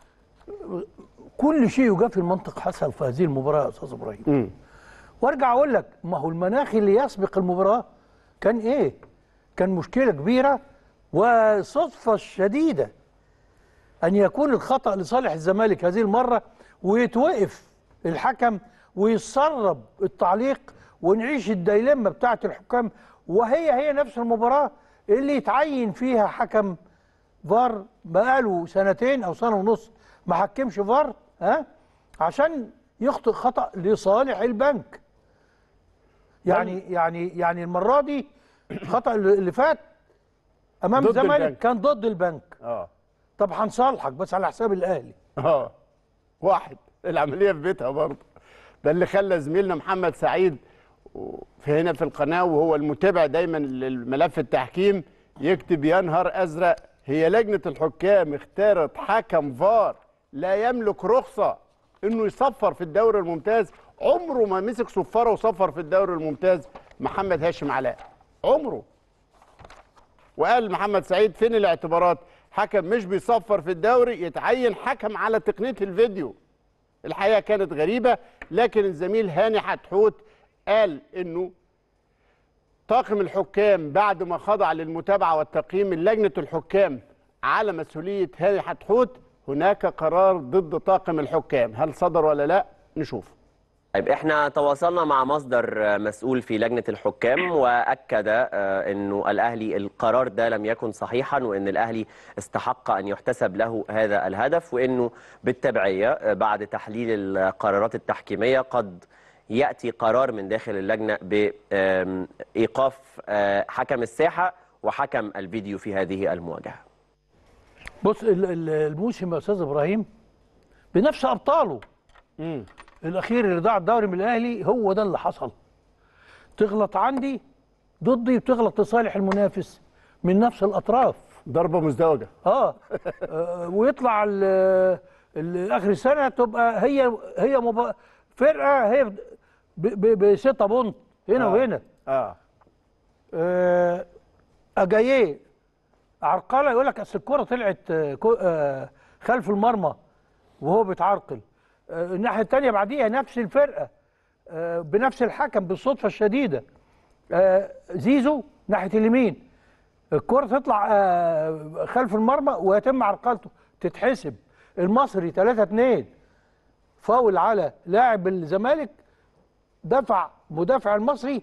كل شيء يجاب في المنطق حصل في هذه المباراه يا استاذ ابراهيم وارجع اقول لك ما هو المناخ اللي يسبق المباراه كان ايه؟ كان مشكله كبيره وصدفه شديده ان يكون الخطا لصالح الزمالك هذه المره ويتوقف الحكم ويتسرب التعليق ونعيش الديلمه بتاعه الحكام وهي هي نفس المباراه اللي يتعين فيها حكم فار بقاله سنتين او سنه ونص ما حكمش فار ها عشان يخطئ خطا لصالح البنك يعني يعني يعني المره دي الخطا اللي اللي فات امام ضد الزمالك البنك. كان ضد البنك اه طب هنصالحك بس على حساب الاهلي اه واحد العمليه في بيتها برضه ده اللي خلى زميلنا محمد سعيد و- في هنا في القناه وهو المتابع دايما للملف التحكيم يكتب يا نهار ازرق هي لجنه الحكام اختارت حكم فار لا يملك رخصه انه يصفر في الدوري الممتاز عمره ما مسك صفاره وصفر في الدوري الممتاز محمد هاشم علاء عمره وقال محمد سعيد فين الاعتبارات حكم مش بيصفر في الدوري يتعين حكم على تقنيه الفيديو الحقيقه كانت غريبه لكن الزميل هاني حتحوت قال انه طاقم الحكام بعد ما خضع للمتابعه والتقييم من لجنه الحكام على مسؤوليه هاني حتحوت هناك قرار ضد طاقم الحكام هل صدر ولا لا نشوف طيب احنا تواصلنا مع مصدر آه، مسؤول في لجنة الحكام وأكد آه، انه الأهلي القرار ده لم يكن صحيحا وان الأهلي استحق أن يحتسب له هذا الهدف وانه بالتبعية آه، بعد تحليل القرارات التحكيمية قد يأتي قرار من داخل اللجنة بإيقاف آه، حكم الساحة وحكم الفيديو في هذه المواجهة بص ال- ال- الموسم يا استاذ ابراهيم بنفس ابطاله الاخير اللي ضاع الدوري من الاهلي هو ده اللي حصل تغلط عندي ضدي وتغلط لصالح المنافس من نفس الاطراف ضربه مزدوجه اه, آه ويطلع ال- ال- اخر السنه تبقى هي هي مب... فرقه هي ب- ب- بستة بونت هنا آه. وهنا اه آه، اجاييه عرقله يقول لك اصل الكره طلعت آه، كو- آه، خلف المرمى وهو بيتعرقل آه، الناحيه الثانيه بعديها نفس الفرقه آه، بنفس الحكم بالصدفه الشديده آه، زيزو ناحيه اليمين الكره تطلع آه، خلف المرمى ويتم عرقلته تتحسب المصري 3 2 فاول على لاعب الزمالك دفع مدافع المصري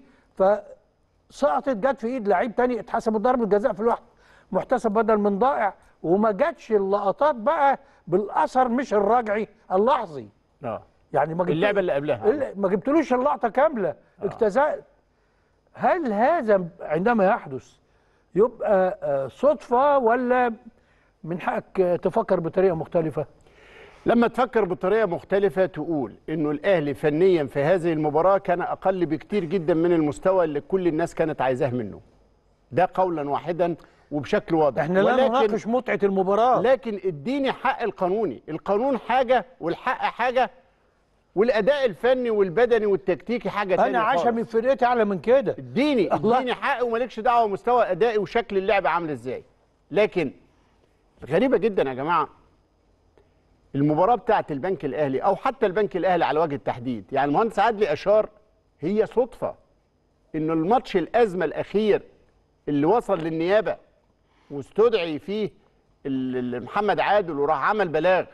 فسقطت جت في ايد لعيب تاني اتحسبت ضربه جزاء في الواحد محتسب بدل من ضائع وما جاتش اللقطات بقى بالاثر مش الرجعي اللحظي اه يعني ما جبت- اللعبه اللي قبلها ال- ما جبتلوش اللقطه كامله اجتزأت هل هذا عندما يحدث يبقى آه، صدفه ولا من حقك آه، تفكر بطريقه مختلفه لما تفكر بطريقه مختلفه تقول انه الاهلي فنيا في هذه المباراه كان اقل بكتير جدا من المستوى اللي كل الناس كانت عايزاه منه ده قولا واحدا وبشكل واضح احنا لا نناقش متعه المباراه لكن اديني حق القانوني القانون حاجه والحق حاجه والاداء الفني والبدني والتكتيكي حاجه تانية انا عشمي خالص. في فرقتي اعلى من كده اديني الله. اديني حق ومالكش دعوه مستوى ادائي وشكل اللعب عامل ازاي لكن غريبه جدا يا جماعه المباراه بتاعه البنك الاهلي او حتى البنك الاهلي على وجه التحديد يعني المهندس عدلي اشار هي صدفه انه الماتش الازمه الاخير اللي وصل للنيابه واستدعي فيه ال- ال- محمد عادل وراح عمل بلاغ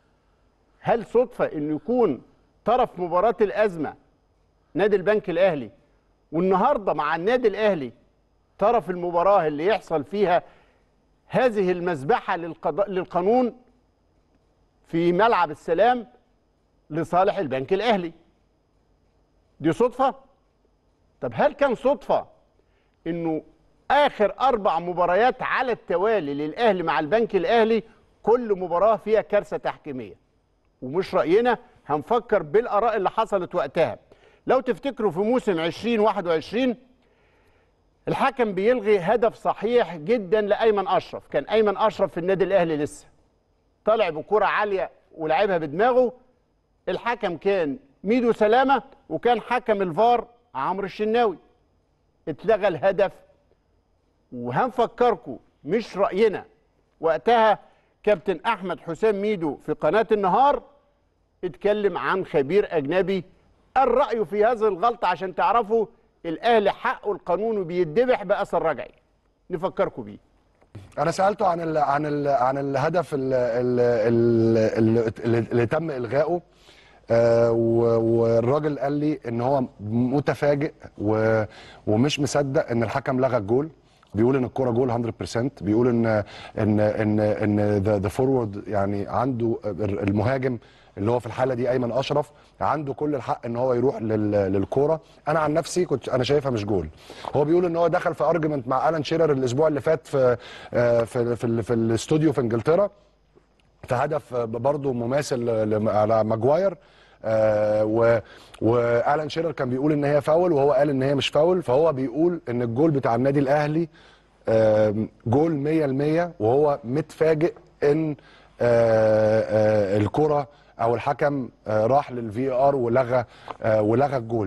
هل صدفه انه يكون طرف مباراه الازمه نادي البنك الاهلي والنهارده مع النادي الاهلي طرف المباراه اللي يحصل فيها هذه المذبحه للقضاء للقانون في ملعب السلام لصالح البنك الاهلي دي صدفه طب هل كان صدفه انه اخر اربع مباريات على التوالي للاهلي مع البنك الاهلي كل مباراه فيها كارثه تحكيميه ومش راينا هنفكر بالاراء اللي حصلت وقتها لو تفتكروا في موسم 2021 الحكم بيلغي هدف صحيح جدا لايمن اشرف كان ايمن اشرف في النادي الاهلي لسه طلع بكره عاليه ولعبها بدماغه الحكم كان ميدو سلامه وكان حكم الفار عمرو الشناوي اتلغى الهدف وهنفكركم مش راينا وقتها كابتن احمد حسام ميدو في قناه النهار اتكلم عن خبير اجنبي الراي في هذه الغلطه عشان تعرفوا الاهلي حقه القانوني بيتذبح باثر رجعي نفكركم بيه انا سالته عن ال عن ال عن الهدف ال- ال- ال- اللي, اللي تم الغائه آه، و- والراجل قال لي ان هو متفاجئ و- ومش مصدق ان الحكم لغى الجول بيقول ان الكره جول 100% بيقول ان ان ان ان ذا فورورد يعني عنده المهاجم اللي هو في الحاله دي ايمن اشرف عنده كل الحق ان هو يروح لل- للكوره انا عن نفسي كنت انا شايفها مش جول هو بيقول ان هو دخل في ارجيومنت مع الان شيرر الاسبوع اللي فات في آه، في في, ال- في الاستوديو في انجلترا في هدف برضه مماثل لم- على ماجواير آه و والان شيرر كان بيقول ان هي فاول وهو قال ان هي مش فاول فهو بيقول ان الجول بتاع النادي الاهلي آم، جول 100% وهو متفاجئ ان آه، آه، الكره او الحكم آه، راح للفي ار ولغى آه، ولغى الجول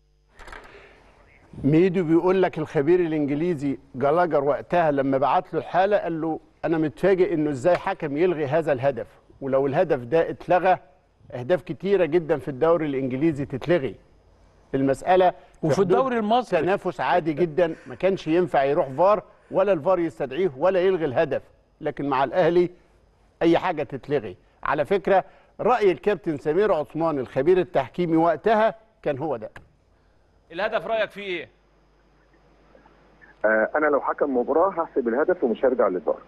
ميدو بيقول لك الخبير الانجليزي جلاجر وقتها لما بعت له الحاله قال له انا متفاجئ انه ازاي حكم يلغي هذا الهدف ولو الهدف ده اتلغى اهداف كتيره جدا في الدوري الانجليزي تتلغي المساله في وفي حدود الدوري المصري. تنافس عادي جدا ما كانش ينفع يروح فار ولا الفار يستدعيه ولا يلغي الهدف لكن مع الاهلي اي حاجه تتلغي على فكره راي الكابتن سمير عثمان الخبير التحكيمي وقتها كان هو ده الهدف رايك فيه ايه؟ آه، انا لو حكم مباراه هحسب الهدف ومش هرجع للفار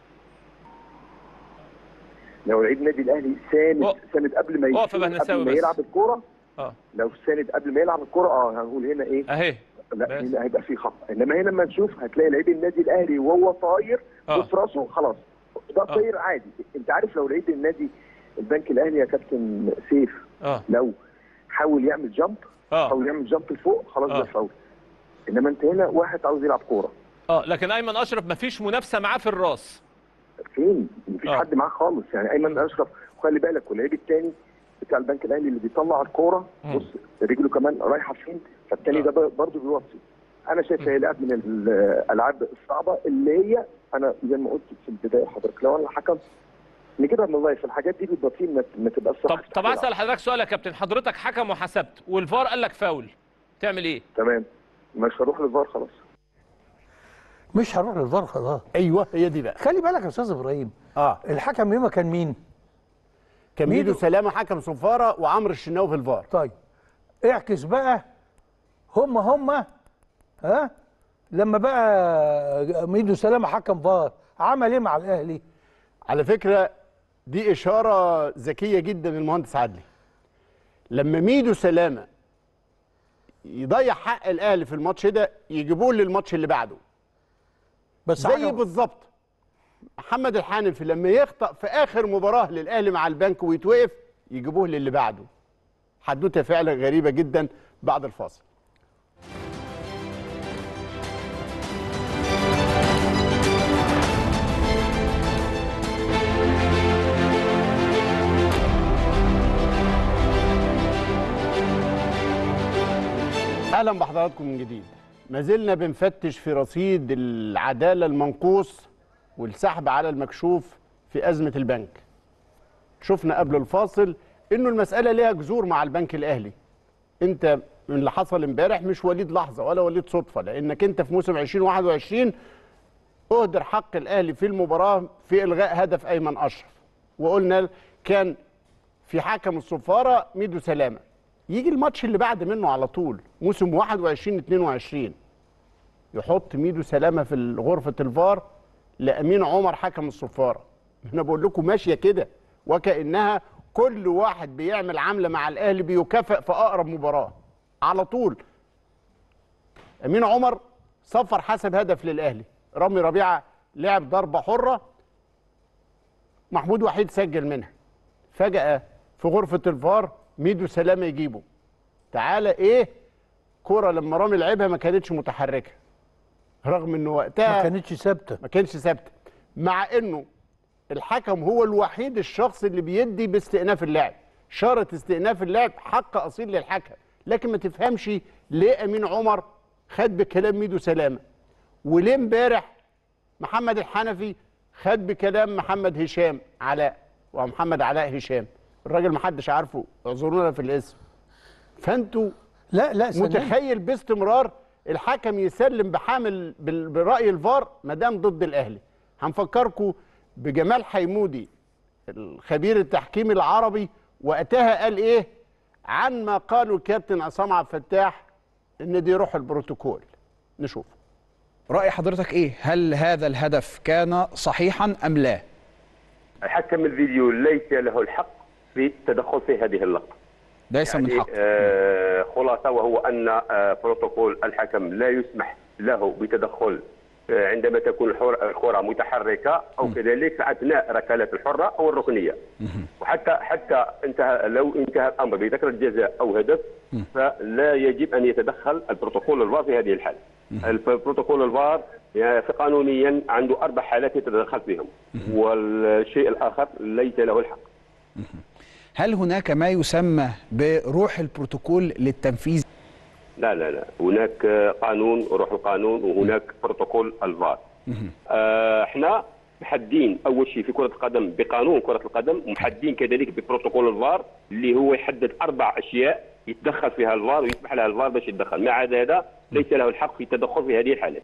لو لعيب نادي الاهلي ساند ساند قبل ما اقف يا يشوط- بهنساوي قبل ما بس. يلعب الكوره اه لو ساند قبل ما يلعب الكوره اه هنقول هنا ايه اهي لا هنا هيبقى في خطا انما هنا لما نشوف هتلاقي لعيب النادي الاهلي وهو طاير آه. بص راسه خلاص ده طاير عادي انت عارف لو لعيب النادي البنك الاهلي يا كابتن سيف اه لو حاول يعمل جامب اه حاول يعمل جامب لفوق خلاص آه. ده فاول انما انت هنا واحد عاوز يلعب كوره اه لكن ايمن اشرف مفيش منافسه معاه في الراس فين؟ مفيش حد معاه خالص يعني ايمن اشرف وخلي بالك واللعيب الثاني بتاع البنك الاهلي اللي بيطلع الكوره بص رجله كمان رايحه فين فالثاني ده برضه بيوصي انا شايف هي لعب من الالعاب الصعبه اللي هي انا زي ما قلت في البدايه حضرتك لو انا حكم نجيبها من الله في الحاجات دي بيبقى فيه ما- ما تبقاش صح طب طب اسال حضرتك سؤال يا كابتن حضرتك حكم وحسبت والفار قال لك فاول تعمل ايه؟ تمام مش هروح للفار خلاص مش هروح للفار خلاص ايوه هي دي بقى خلي بالك يا استاذ ابراهيم اه الحكم يومها كان مين؟ كان ميدو سلامه حكم صفاره وعمرو الشناوي في الفار طيب اعكس بقى هم هم ها لما بقى ميدو سلامه حكم فار عمل ايه مع الاهلي؟ على فكره دي اشاره ذكيه جدا من المهندس عدلي لما ميدو سلامه يضيع حق الاهلي في الماتش ده يجيبوه للماتش اللي بعده بس زي حكم- بالظبط محمد الحنفي لما يخطأ في اخر مباراه للاهلي مع البنك ويتوقف يجيبوه للي بعده حدوته فعلا غريبه جدا بعد الفاصل اهلا بحضراتكم من جديد ما زلنا بنفتش في رصيد العداله المنقوص والسحب على المكشوف في ازمه البنك شفنا قبل الفاصل انه المساله ليها جذور مع البنك الاهلي انت من اللي حصل امبارح مش وليد لحظه ولا وليد صدفه لانك انت في موسم 2021 اهدر حق الاهلي في المباراه في الغاء هدف ايمن اشرف وقلنا كان في حكم الصفاره ميدو سلامه يجي الماتش اللي بعد منه على طول موسم 21 22 يحط ميدو سلامه في غرفه الفار لامين عمر حكم الصفاره انا بقول لكم ماشيه كده وكانها كل واحد بيعمل عمله مع الاهلي بيكافئ في اقرب مباراه على طول امين عمر صفر حسب هدف للاهلي رامي ربيعه لعب ضربه حره محمود وحيد سجل منها فجاه في غرفه الفار ميدو سلامه يجيبه تعالى ايه كرة لما رامي لعبها ما كانتش متحركه رغم انه وقتها ما كانتش ثابته ما كانتش ثابته مع انه الحكم هو الوحيد الشخص اللي بيدي باستئناف اللعب شرط استئناف اللعب حق اصيل للحكم لكن ما تفهمش ليه امين عمر خد بكلام ميدو سلامه وليه امبارح محمد الحنفي خد بكلام محمد هشام علاء ومحمد علاء هشام الراجل ما حدش عارفه اعذرونا في الاسم فانتوا لا لا سلام. متخيل باستمرار الحكم يسلم بحامل بال- براي الفار ما دام ضد الاهلي هنفكركم بجمال حيمودي الخبير التحكيمي العربي وقتها قال ايه عن ما قاله الكابتن عصام عبد الفتاح ان دي روح البروتوكول نشوف رأي حضرتك ايه هل هذا الهدف كان صحيحا ام لا حكم الفيديو ليس له الحق في التدخل في هذه اللقطه ليس يعني من حق آه خلاصه وهو ان آه بروتوكول الحكم لا يسمح له بتدخل آه عندما تكون الحر- الكره متحركه او كذلك اثناء ركلات الحره او الركنيه وحتى حتى انتهى لو انتهى الامر بذكر الجزاء او هدف فلا يجب ان يتدخل البروتوكول الفار في هذه الحاله البروتوكول الفار يعني في قانونيا عنده اربع حالات يتدخل فيهم والشيء الاخر ليس له الحق هل هناك ما يسمى بروح البروتوكول للتنفيذ لا لا لا هناك قانون وروح القانون وهناك بروتوكول الفار آه، احنا محدين اول شيء في كره القدم بقانون كره القدم ومحدين كذلك ببروتوكول الفار اللي هو يحدد اربع اشياء يتدخل فيها الفار ويسمح لها الفار باش يتدخل ما عدا هذا ليس له الحق في التدخل في هذه الحالات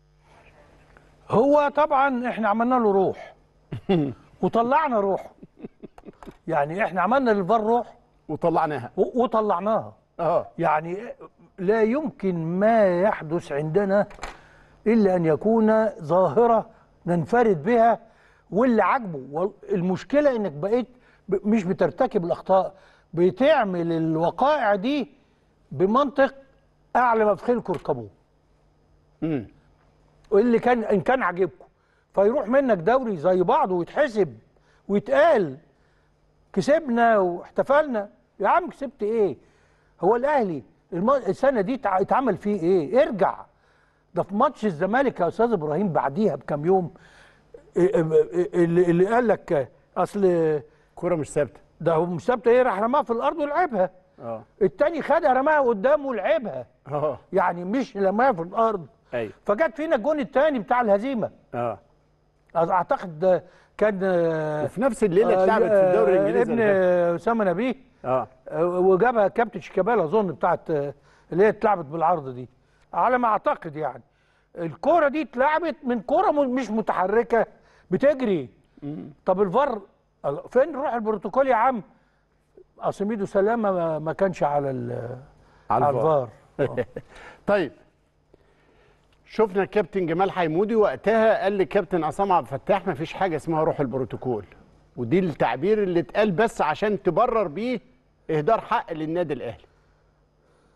هو طبعا احنا عملنا له روح وطلعنا روح يعني احنا عملنا للفار روح وطلعناها وطلعناها اه يعني لا يمكن ما يحدث عندنا الا ان يكون ظاهره ننفرد بها واللي عاجبه المشكله انك بقيت ب- مش بترتكب الاخطاء بتعمل الوقائع دي بمنطق اعلى ما في خيلكم اركبوه امم واللي كان ان كان عاجبكم فيروح منك دوري زي بعضه ويتحسب ويتقال كسبنا واحتفلنا يا عم كسبت ايه هو الاهلي الم- السنه دي تع- اتعمل فيه ايه ارجع ده في ماتش الزمالك يا استاذ ابراهيم بعديها بكام يوم إيه- إيه- اللي, اللي قال لك اصل كرة مش ثابته ده هو مش ثابته ايه راح رماها في الارض ولعبها اه التاني خدها رماها قدامه ولعبها اه يعني مش رماها في الارض ايوه فجت فينا الجون الثاني بتاع الهزيمه اه اعتقد ده كان وفي نفس الليله اتلعبت في الدوري الانجليزي ابن أنا فاكر. اسامه نبيه اه آه، وجابها كابتن شيكابالا اظن بتاعت آه، اللي هي اتلعبت بالعرض دي على ما اعتقد يعني الكوره دي اتلعبت من كوره م- مش متحركه بتجري طب الفار الله، فين روح البروتوكول يا عم اصل ميدو سلامه ما- ما كانش على ال- على الفار طيب شفنا الكابتن جمال حيمودي وقتها قال للكابتن عصام عبد الفتاح ما فيش حاجه اسمها روح البروتوكول ودي التعبير اللي اتقال بس عشان تبرر بيه اهدار حق للنادي الاهلي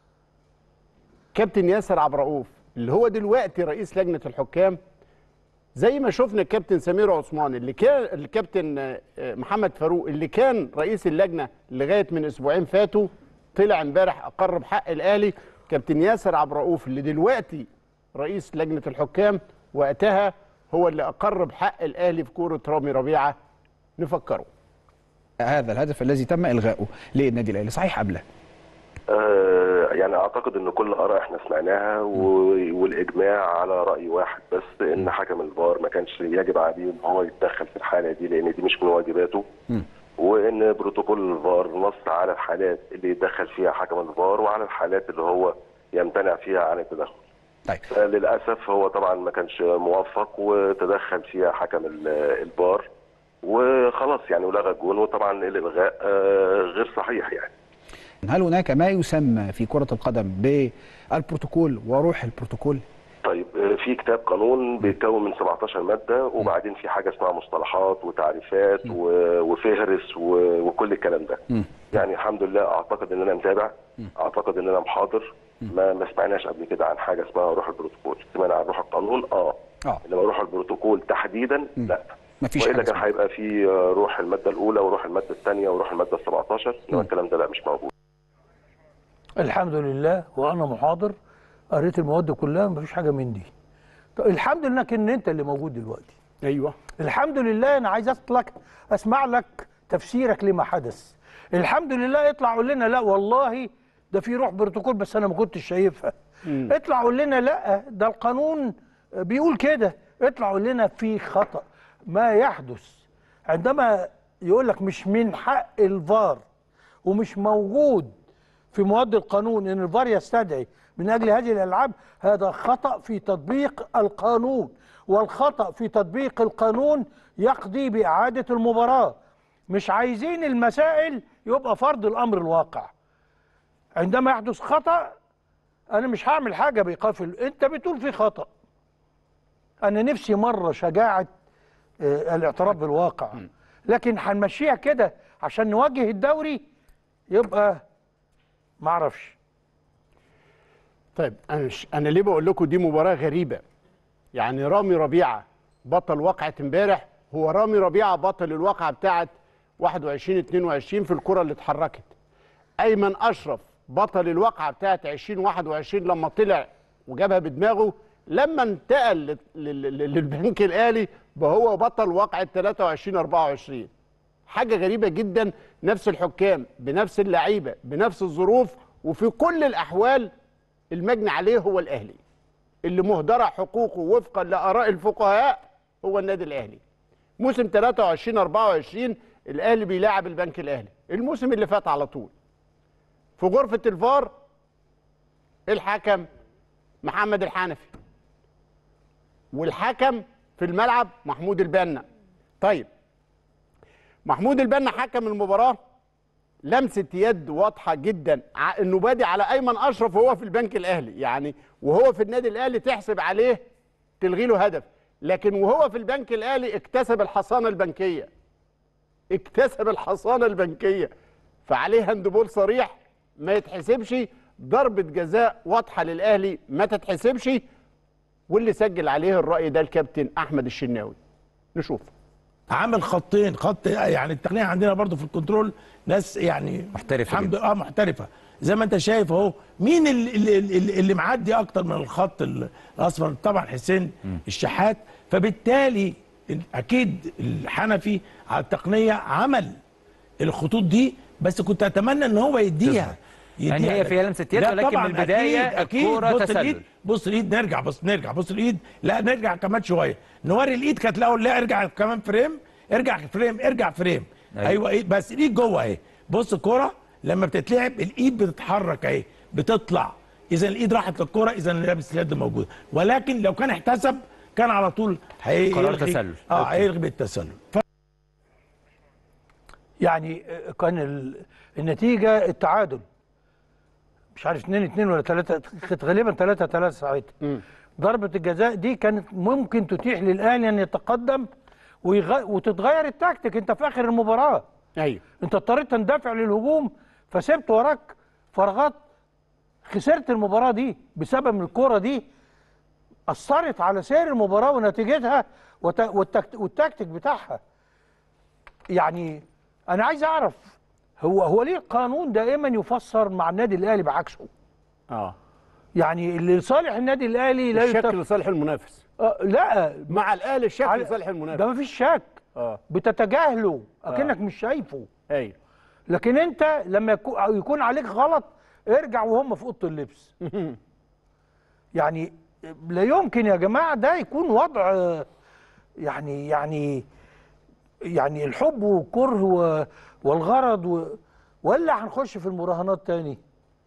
كابتن ياسر عبد الرؤوف اللي هو دلوقتي رئيس لجنه الحكام زي ما شفنا الكابتن سمير عثمان اللي كان الكابتن آه، محمد فاروق اللي كان رئيس اللجنه لغايه من اسبوعين فاتوا طلع امبارح اقر بحق الاهلي كابتن ياسر عبد الرؤوف اللي دلوقتي رئيس لجنه الحكام وقتها هو اللي اقر بحق الاهلي في كوره رامي ربيعه نفكره هذا الهدف الذي تم الغائه للنادي الاهلي صحيح ام لا؟ آه، يعني اعتقد ان كل اراء احنا سمعناها و- والاجماع على راي واحد بس ان حكم الفار ما كانش يجب عليه ان هو يتدخل في الحاله دي لان دي مش من واجباته وان بروتوكول الفار نص على الحالات اللي يتدخل فيها حكم الفار وعلى الحالات اللي هو يمتنع فيها عن التدخل طيب. للاسف هو طبعا ما كانش موفق وتدخل فيها حكم ال- الفار وخلاص يعني ولغى الجون وطبعا الالغاء آه، غير صحيح يعني هل هناك ما يسمى في كرة القدم بالبروتوكول وروح البروتوكول؟ طيب آه، في كتاب قانون بيتكون من 17 ماده وبعدين في حاجه اسمها مصطلحات وتعريفات و- وفهرس و- وكل الكلام ده يعني الحمد لله اعتقد ان انا متابع اعتقد ان انا محاضر ما ما سمعناش قبل كده عن حاجه اسمها روح البروتوكول سمعنا عن روح القانون اه اه انما روح البروتوكول تحديدا لا مفيش والا حاجة كان اسمها. هيبقى في آه، روح الماده الاولى وروح الماده الثانيه وروح الماده ال 17 انما الكلام ده لا مش موجود الحمد لله وانا محاضر قريت المواد كلها مفيش حاجه من دي طب الحمد لله ان انت اللي موجود دلوقتي ايوه الحمد لله انا عايز اسالك اسمع لك تفسيرك لما حدث الحمد لله اطلع قول لنا لا والله ده في روح بروتوكول بس انا ما كنتش شايفها اطلع قول لنا لا ده القانون بيقول كده اطلع قول لنا في خطأ ما يحدث عندما يقول لك مش من حق الفار ومش موجود في مواد القانون ان الفار يستدعي من اجل هذه الالعاب هذا خطا في تطبيق القانون والخطا في تطبيق القانون يقضي باعاده المباراه مش عايزين المسائل يبقى فرض الامر الواقع عندما يحدث خطا انا مش هعمل حاجه بايقاف ال- انت بتقول في خطا انا نفسي مره شجاعه آه، الاعتراف بالواقع لكن هنمشيها كده عشان نواجه الدوري يبقى ما اعرفش طيب انا مش انا ليه بقول لكم دي مباراه غريبه يعني رامي ربيعه بطل واقعه امبارح هو رامي ربيعه بطل الواقعه بتاعه 21 22 في الكره اللي اتحركت ايمن اشرف بطل الواقعه بتاعه 2021 لما طلع وجابها بدماغه لما انتقل لل- لل- للبنك الاهلي بقى هو بطل واقعه 23 24 حاجه غريبه جدا نفس الحكام بنفس اللعيبه بنفس الظروف وفي كل الاحوال المجني عليه هو الاهلي اللي مهدره حقوقه وفقا لاراء الفقهاء هو النادي الاهلي موسم 23 24 الاهلي بيلاعب البنك الاهلي الموسم اللي فات على طول في غرفه الفار الحكم محمد الحنفي والحكم في الملعب محمود البنا طيب محمود البنا حكم المباراه لمسه يد واضحه جدا ع- انه بادي على ايمن اشرف وهو في البنك الاهلي يعني وهو في النادي الاهلي تحسب عليه تلغي له هدف لكن وهو في البنك الاهلي اكتسب الحصانه البنكيه اكتسب الحصانه البنكيه فعليه هاندبول صريح ما يتحسبش ضربه جزاء واضحه للاهلي ما تتحسبش واللي سجل عليه الراي ده الكابتن احمد الشناوي نشوف عامل خطين خط يعني التقنيه عندنا برضو في الكنترول ناس يعني محترفة الحمد اه محترفه زي ما انت شايف اهو مين اللي, اللي, اللي معدي اكتر من الخط الاصفر طبعا حسين الشحات فبالتالي اكيد الحنفي على التقنيه عمل الخطوط دي بس كنت اتمنى ان هو يديها يعني يديها هي فيها لمسة يد لا ولكن طبعاً من البداية اكيد اكيد الكورة بص تسلل. الايد بص الايد نرجع بص نرجع بص الايد لا نرجع كمان شويه نوري الايد كانت الاول لا ارجع كمان فريم ارجع فريم ارجع فريم أيوة. ايوه, أيوة ايد بس الايد جوه اهي بص الكوره لما بتتلعب الايد بتتحرك اهي بتطلع اذا الايد راحت للكوره اذا لابس اليد موجود ولكن لو كان احتسب كان على طول هي- قرار هيلغي- تسلل. اه أوكي. هيلغي بالتسلل ف... يعني كان ال- النتيجه التعادل مش عارف 2 2 ولا 3 كانت غالبا 3 3 ساعتها ضربه الجزاء دي كانت ممكن تتيح للاهلي ان يتقدم ويغ... وتتغير التكتيك انت في اخر المباراه ايوه انت اضطريت تندفع للهجوم فسبت وراك فراغات خسرت المباراه دي بسبب الكوره دي اثرت على سير المباراه ونتيجتها وت- والتكت- والتكتيك بتاعها يعني انا عايز اعرف هو هو ليه القانون دائما يفسر مع النادي الاهلي بعكسه اه يعني اللي لصالح النادي الاهلي لا الشك يتف- لصالح المنافس آه لا مع الاهلي الشك على- لصالح المنافس ده مفيش شك اه بتتجاهله اكنك مش شايفه ايوه لكن انت لما يكو- أو يكون عليك غلط ارجع وهم في اوضه اللبس يعني لا يمكن يا جماعه ده يكون وضع آه، يعني يعني يعني الحب والكره و- والغرض و ولا هنخش في المراهنات تاني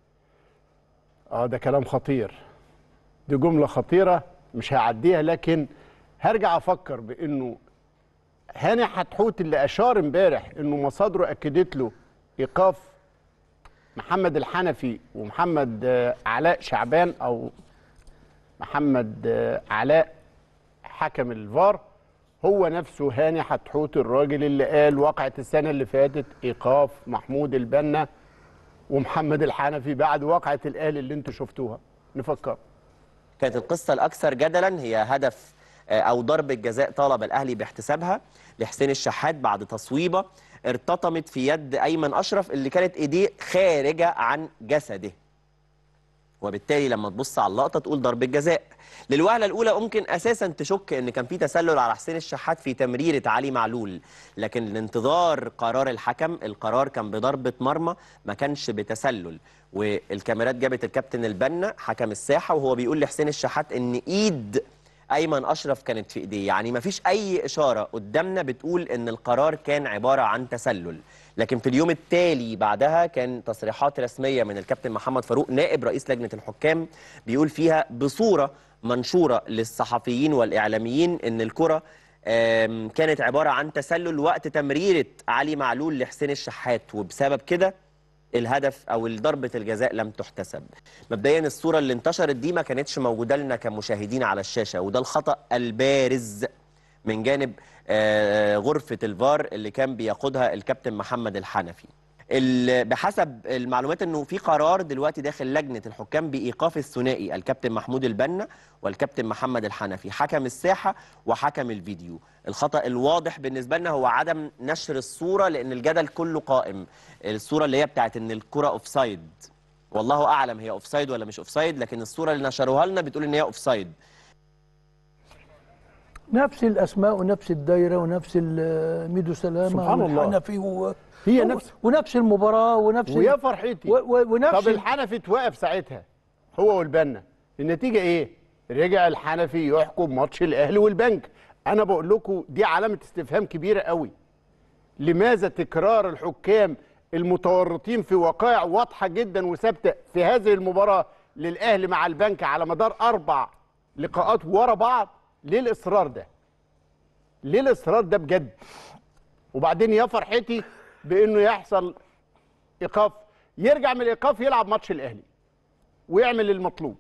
اه ده كلام خطير دي جملة خطيرة مش هعديها لكن هرجع افكر بانه هاني حتحوت اللي اشار امبارح انه مصادره اكدت له ايقاف محمد الحنفي ومحمد آه، علاء شعبان او محمد آه، علاء حكم الفار هو نفسه هاني حتحوت الراجل اللي قال وقعة السنة اللي فاتت ايقاف محمود البنا ومحمد الحنفي بعد وقعة الاهلي اللي انتوا شفتوها نفكر كانت القصة الأكثر جدلا هي هدف آه، أو ضربة جزاء طالب الأهلي باحتسابها لحسين الشحات بعد تصويبة ارتطمت في يد أيمن أشرف اللي كانت إيديه خارجة عن جسده وبالتالي لما تبص على اللقطة تقول ضربة جزاء للوهلة الأولى ممكن أساسا تشك إن كان في تسلل على حسين الشحات في تمريرة علي معلول لكن لانتظار قرار الحكم القرار كان بضربة مرمى ما كانش بتسلل والكاميرات جابت الكابتن البنا حكم الساحة وهو بيقول لحسين الشحات إن إيد ايمن اشرف كانت في ايديه يعني مفيش اي اشاره قدامنا بتقول ان القرار كان عباره عن تسلل لكن في اليوم التالي بعدها كان تصريحات رسميه من الكابتن محمد فاروق نائب رئيس لجنه الحكام بيقول فيها بصوره منشوره للصحفيين والاعلاميين ان الكره آم، كانت عباره عن تسلل وقت تمريره علي معلول لحسين الشحات وبسبب كده الهدف او ضربه الجزاء لم تحتسب مبدئيا الصوره اللي انتشرت دي ما كانتش موجوده لنا كمشاهدين على الشاشه وده الخطا البارز من جانب آه، غرفه الفار اللي كان بيقودها الكابتن محمد الحنفي ال- بحسب المعلومات انه في قرار دلوقتي داخل لجنه الحكام بايقاف الثنائي الكابتن محمود البنا والكابتن محمد الحنفي حكم الساحه وحكم الفيديو الخطا الواضح بالنسبه لنا هو عدم نشر الصوره لان الجدل كله قائم الصوره اللي هي بتاعت ان الكره اوفسايد والله اعلم هي اوفسايد ولا مش اوفسايد لكن الصوره اللي نشروها لنا بتقول ان هي اوفسايد نفس الاسماء ونفس الدايره ونفس ال- ميدو سلامه سبحان الله. والحنفي و... هي و- نفس- ونفس المباراه ونفس ويا فرحتي و... و... ونفس طب الحنفي اتوقف ساعتها هو والبنا النتيجه ايه رجع الحنفي يحكم ماتش الاهلي والبنك انا بقول لكم دي علامه استفهام كبيره قوي لماذا تكرار الحكام المتورطين في وقائع واضحه جدا وثابته في هذه المباراه للاهلي مع البنك على مدار اربع لقاءات ورا بعض ليه الاصرار ده ليه الاصرار ده بجد وبعدين يا فرحتي بانه يحصل ايقاف يرجع من الايقاف يلعب ماتش الاهلي ويعمل المطلوب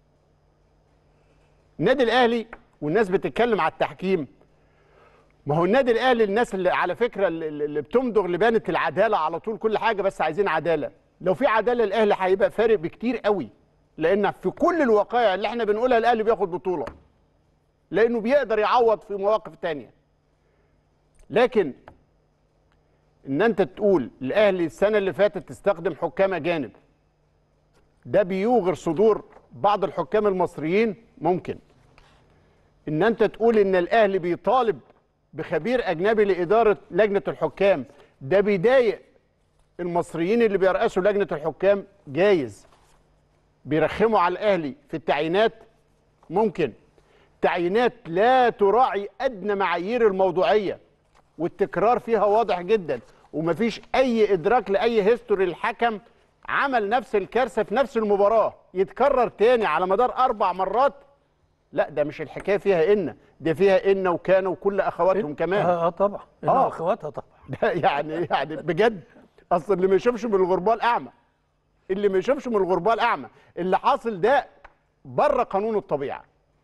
النادي الاهلي والناس بتتكلم على التحكيم ما هو النادي الاهلي الناس اللي على فكره اللي اللي بتمضغ لبانه العداله على طول كل حاجه بس عايزين عداله لو في عداله الاهلي هيبقى فارق بكتير قوي لان في كل الوقائع اللي احنا بنقولها الاهلي بياخد بطوله لانه بيقدر يعوض في مواقف تانية لكن ان انت تقول الاهلي السنه اللي فاتت استخدم حكام اجانب ده بيوغر صدور بعض الحكام المصريين ممكن ان انت تقول ان الاهلي بيطالب بخبير اجنبي لاداره لجنه الحكام ده بيضايق المصريين اللي بيرأسوا لجنه الحكام جايز بيرخموا على الاهلي في التعيينات ممكن تعيينات لا تراعي ادنى معايير الموضوعيه والتكرار فيها واضح جدا ومفيش اي ادراك لاي هيستوري الحكم عمل نفس الكارثه في نفس المباراه يتكرر تاني على مدار اربع مرات لا ده مش الحكايه فيها ان ده فيها ان وكان وكل اخواتهم كمان اه آه طبعا آه. اه اخواتها طبعا ده يعني يعني بجد اصل اللي ما يشوفش من الغربال اعمى اللي ما يشوفش من الغربال اعمى اللي حاصل ده بره قانون الطبيعه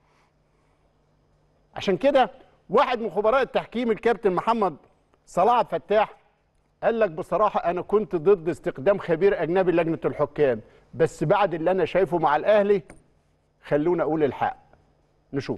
عشان كده واحد من خبراء التحكيم الكابتن محمد صلاح عبد الفتاح قال لك بصراحه انا كنت ضد استخدام خبير اجنبي لجنه الحكام بس بعد اللي انا شايفه مع الاهلي خلونا اقول الحق نشوف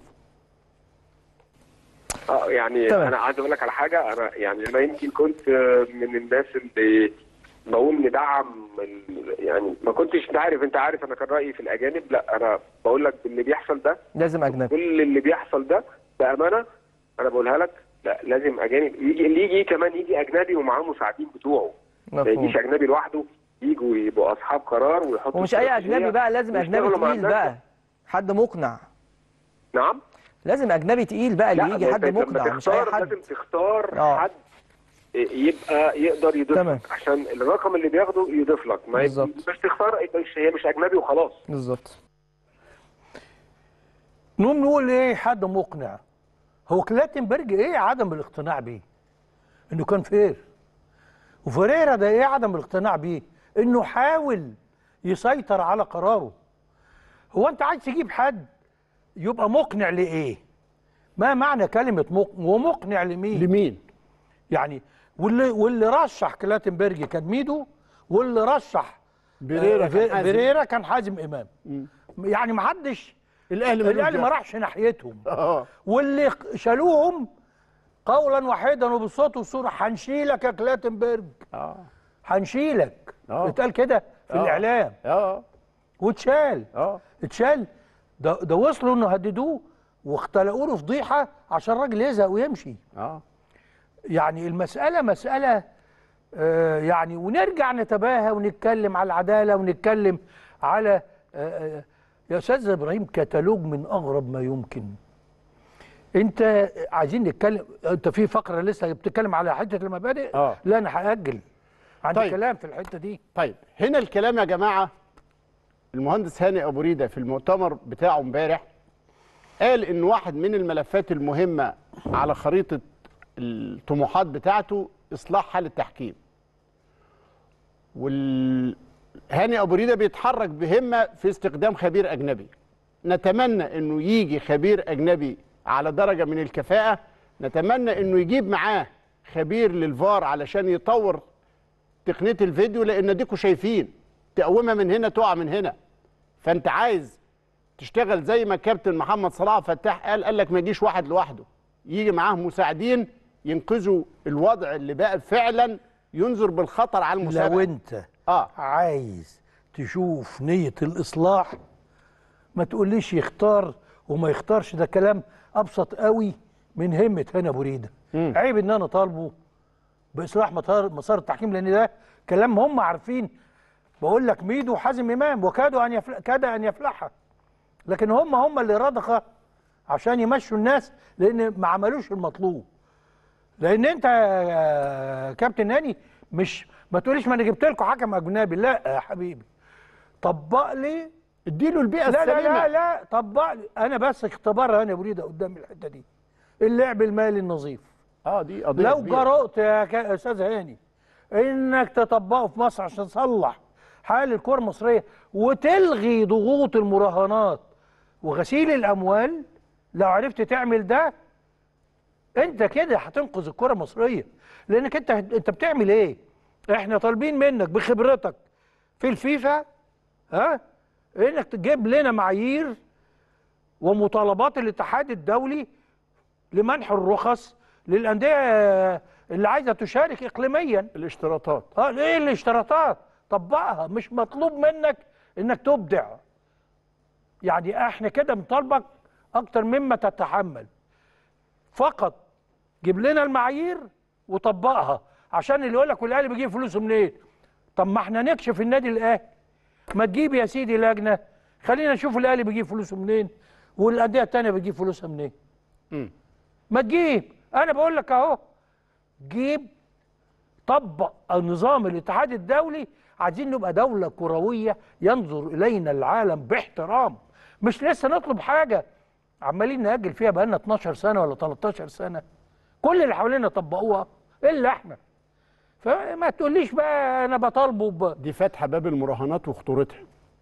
اه يعني تمام. انا عايز اقول لك على حاجه انا يعني انا يمكن كنت آه، من الناس اللي بقول ندعم ال- يعني ما كنتش عارف انت عارف انا كان رايي في الاجانب لا انا بقول لك اللي بيحصل ده لازم اجنبي كل اللي بيحصل ده بامانه انا بقولها لك لا لازم اجانب يجي اللي يجي كمان يجي اجنبي ومعاه مساعدين بتوعه ما مفهوم. يجيش اجنبي لوحده يجوا يبقوا اصحاب قرار ويحطوا ومش اي اجنبي استراتيجية بقى لازم اجنبي ويشتغلوا مع تقيل الناس. بقى حد مقنع نعم لازم اجنبي تقيل بقى اللي لا، يجي ما حد انت لما مقنع مش اي تختار حد لازم تختار آه. حد يبقى يقدر يضيف تمام. لك عشان الرقم اللي بياخده يضيف لك ما بالظبط. مش تختار يبقى مش هي مش اجنبي وخلاص بالظبط نقوم نقول ايه حد مقنع هو كلاتنبرج ايه عدم الاقتناع بيه انه كان فير وفريرا ده ايه عدم الاقتناع بيه انه حاول يسيطر على قراره هو انت عايز تجيب حد يبقى مقنع لايه ما معنى كلمه مقنع ومقنع لمين لمين يعني واللي واللي رشح كلاتنبرج كان ميدو واللي رشح بريرا آه، كان حازم. بريرا كان حازم امام يعني ما حدش الاهلي ملوش الاهلي ما دخل. راحش ناحيتهم اه واللي شالوهم قولا واحدا وبالصوت والصوره هنشيلك يا كلاتنبرج اه هنشيلك آه. اتقال كده في آه. الاعلام اه واتشال اه اتشال ده ده وصلوا انه هددوه واختلقوا له فضيحه عشان الراجل يزهق ويمشي اه يعني المساله مساله آه يعني ونرجع نتباهى ونتكلم على العداله ونتكلم على آه آه يا استاذ ابراهيم كتالوج من اغرب ما يمكن انت عايزين نتكلم انت في فقره لسه بتتكلم على حته المبادئ آه. لا انا هاجل عندي طيب. كلام في الحته دي طيب هنا الكلام يا جماعه المهندس هاني ابو ريده في المؤتمر بتاعه امبارح قال ان واحد من الملفات المهمه على خريطه الطموحات بتاعته اصلاح حال التحكيم وال هاني ابو ريده بيتحرك بهمه في استخدام خبير اجنبي نتمنى انه يجي خبير اجنبي على درجه من الكفاءه نتمنى انه يجيب معاه خبير للفار علشان يطور تقنيه الفيديو لان اديكوا شايفين تقومها من هنا تقع من هنا فانت عايز تشتغل زي ما كابتن محمد صلاح فتاح قال قال لك ما يجيش واحد لوحده يجي معاه مساعدين ينقذوا الوضع اللي بقى فعلا ينذر بالخطر على المسابقه لو انت اه عايز تشوف نيه الاصلاح ما تقوليش يختار وما يختارش ده كلام ابسط قوي من همه هنا ابو ريده عيب ان انا طالبه باصلاح مسار مسار التحكيم لان ده كلام هم عارفين بقول لك ميدو وحازم امام وكادوا ان يفلح كاد ان يفلحها لكن هم هم اللي رضخ عشان يمشوا الناس لان ما عملوش المطلوب لان انت يا كابتن هاني مش ما تقوليش ما انا جبت لكم حكم اجنبي لا يا حبيبي طبق لي اديله البيئه لا لا السليمه لا لا طبق لي انا بس اختبار هاني ابو ريده قدام الحته دي اللعب المالي النظيف اه دي قضيه لو كبيرة. جرأت يا كا- استاذ هاني انك تطبقه في مصر عشان تصلح حال الكره المصريه وتلغي ضغوط المراهنات وغسيل الاموال لو عرفت تعمل ده انت كده هتنقذ الكره المصريه لانك انت انت بتعمل ايه احنا طالبين منك بخبرتك في الفيفا ها انك تجيب لنا معايير ومطالبات الاتحاد الدولي لمنح الرخص للانديه اللي عايزه تشارك اقليميا الاشتراطات اه ايه الاشتراطات طبقها مش مطلوب منك انك تبدع يعني احنا كده بنطالبك اكتر مما تتحمل فقط جيب لنا المعايير وطبقها عشان اللي يقول لك والاهلي بيجيب فلوسه منين طب ما احنا نكشف النادي الاهلي ما تجيب يا سيدي لجنه خلينا نشوف الاهلي بيجيب فلوسه منين والانديه التانيه بتجيب فلوسها منين ما تجيب انا بقول لك اهو جيب طبق نظام الاتحاد الدولي عايزين نبقى دولة كروية ينظر إلينا العالم باحترام مش لسه نطلب حاجة عمالين نأجل فيها بقالنا 12 سنة ولا 13 سنة كل اللي حوالينا طبقوها إلا إحنا فما تقوليش بقى أنا بطالبه ب... دي فاتحه باب المراهنات وخطورتها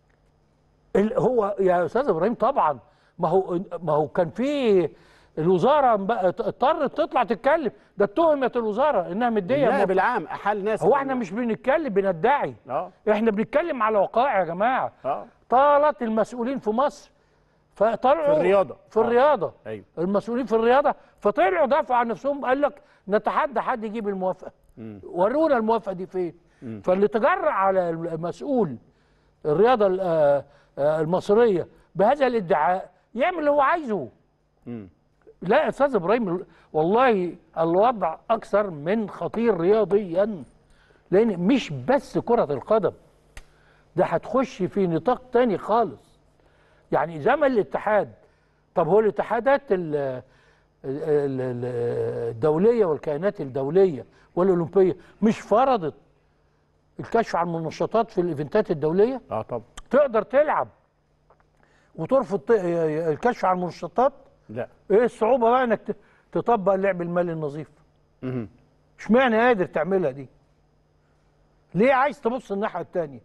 ال- هو يا استاذ ابراهيم طبعا ما هو ما هو كان في الوزاره بقى اضطرت تطلع تتكلم ده اتهمت الوزاره انها مديه لا مب- بالعام احال ناس هو احنا مش بنتكلم بندعي اه احنا بنتكلم على وقائع يا جماعه اه طالت المسؤولين في مصر فطلعوا في الرياضة. في الرياضه ايوه المسؤولين في الرياضه فطلعوا دافعوا عن نفسهم قال لك نتحدى حد يجيب الموافقه ورونا الموافقه دي فين مم. فاللي تجرأ على المسؤول الرياضه ال- آه، آه، المصريه بهذا الادعاء يعمل اللي هو عايزه مم. لا يا استاذ ابراهيم والله الوضع اكثر من خطير رياضيا لان مش بس كره القدم ده هتخش في نطاق تاني خالص يعني زمن الاتحاد طب هو الاتحادات ال- ال- ال- الدوليه والكيانات الدوليه والاولمبيه مش فرضت الكشف عن المنشطات في الايفنتات الدوليه اه طبعا تقدر تلعب وترفض ت- الكشف عن المنشطات لا ايه الصعوبه بقى انك ت- تطبق اللعب المالي النظيف مهم. اشمعنى قادر تعملها دي ليه عايز تبص الناحيه التانية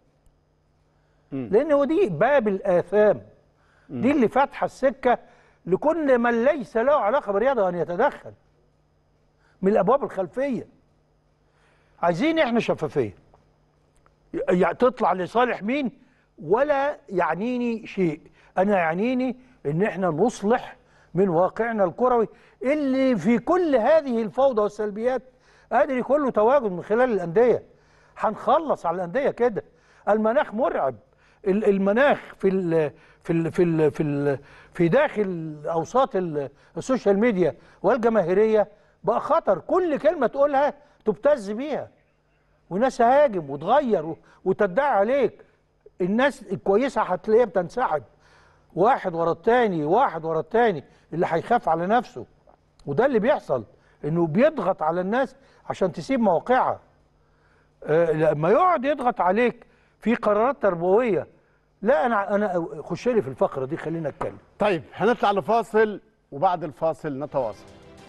لان هو دي باب الاثام دي اللي فاتحه السكه لكل من ليس له علاقه بالرياضه ان يتدخل من الابواب الخلفيه عايزين احنا شفافيه يعني تطلع لصالح مين ولا يعنيني شيء انا يعنيني ان احنا نصلح من واقعنا الكروي اللي في كل هذه الفوضى والسلبيات قادر يكون له تواجد من خلال الانديه هنخلص على الانديه كده المناخ مرعب ال- المناخ في ال في ال في ال في ال في داخل اوساط ال- السوشيال ميديا والجماهيريه بقى خطر كل كلمه تقولها تبتز بيها وناس هاجم وتغير و- وتدعي عليك الناس الكويسه هتلاقيها بتنسحب واحد ورا التاني واحد ورا التاني اللي هيخاف على نفسه وده اللي بيحصل انه بيضغط على الناس عشان تسيب مواقعها آه، لما يقعد يضغط عليك في قرارات تربويه لا انا انا خش لي في الفقره دي خلينا نتكلم طيب هنطلع لفاصل وبعد الفاصل نتواصل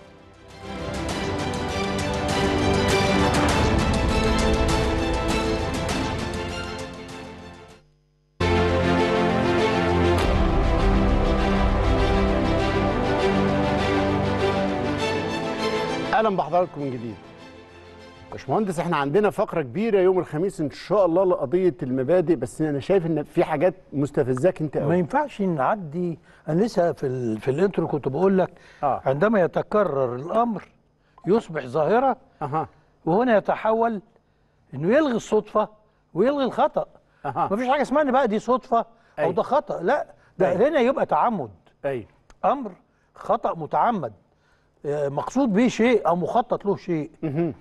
اهلا بحضراتكم من جديد باشمهندس احنا عندنا فقره كبيره يوم الخميس ان شاء الله لقضيه المبادئ بس انا شايف ان في حاجات مستفزاك انت ما قوي ينفعش نعدي انا لسه في ال... في الانترو كنت بقول لك آه. عندما يتكرر الامر يصبح ظاهره أها. وهنا يتحول انه يلغي الصدفه ويلغي الخطا أها. مفيش حاجه اسمها ان بقى دي صدفه او أي. ده خطا لا ده أي. هنا يبقى تعمد اي امر خطا متعمد آه، مقصود به شيء او مخطط له شيء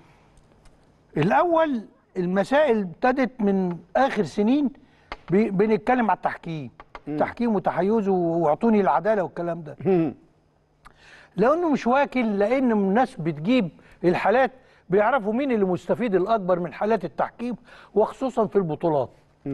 الاول المسائل ابتدت من اخر سنين ب- بنتكلم على التحكيم تحكيم وتحيزه واعطوني العداله والكلام ده لو انه مش واكل لان الناس بتجيب الحالات بيعرفوا مين اللي مستفيد الاكبر من حالات التحكيم وخصوصا في البطولات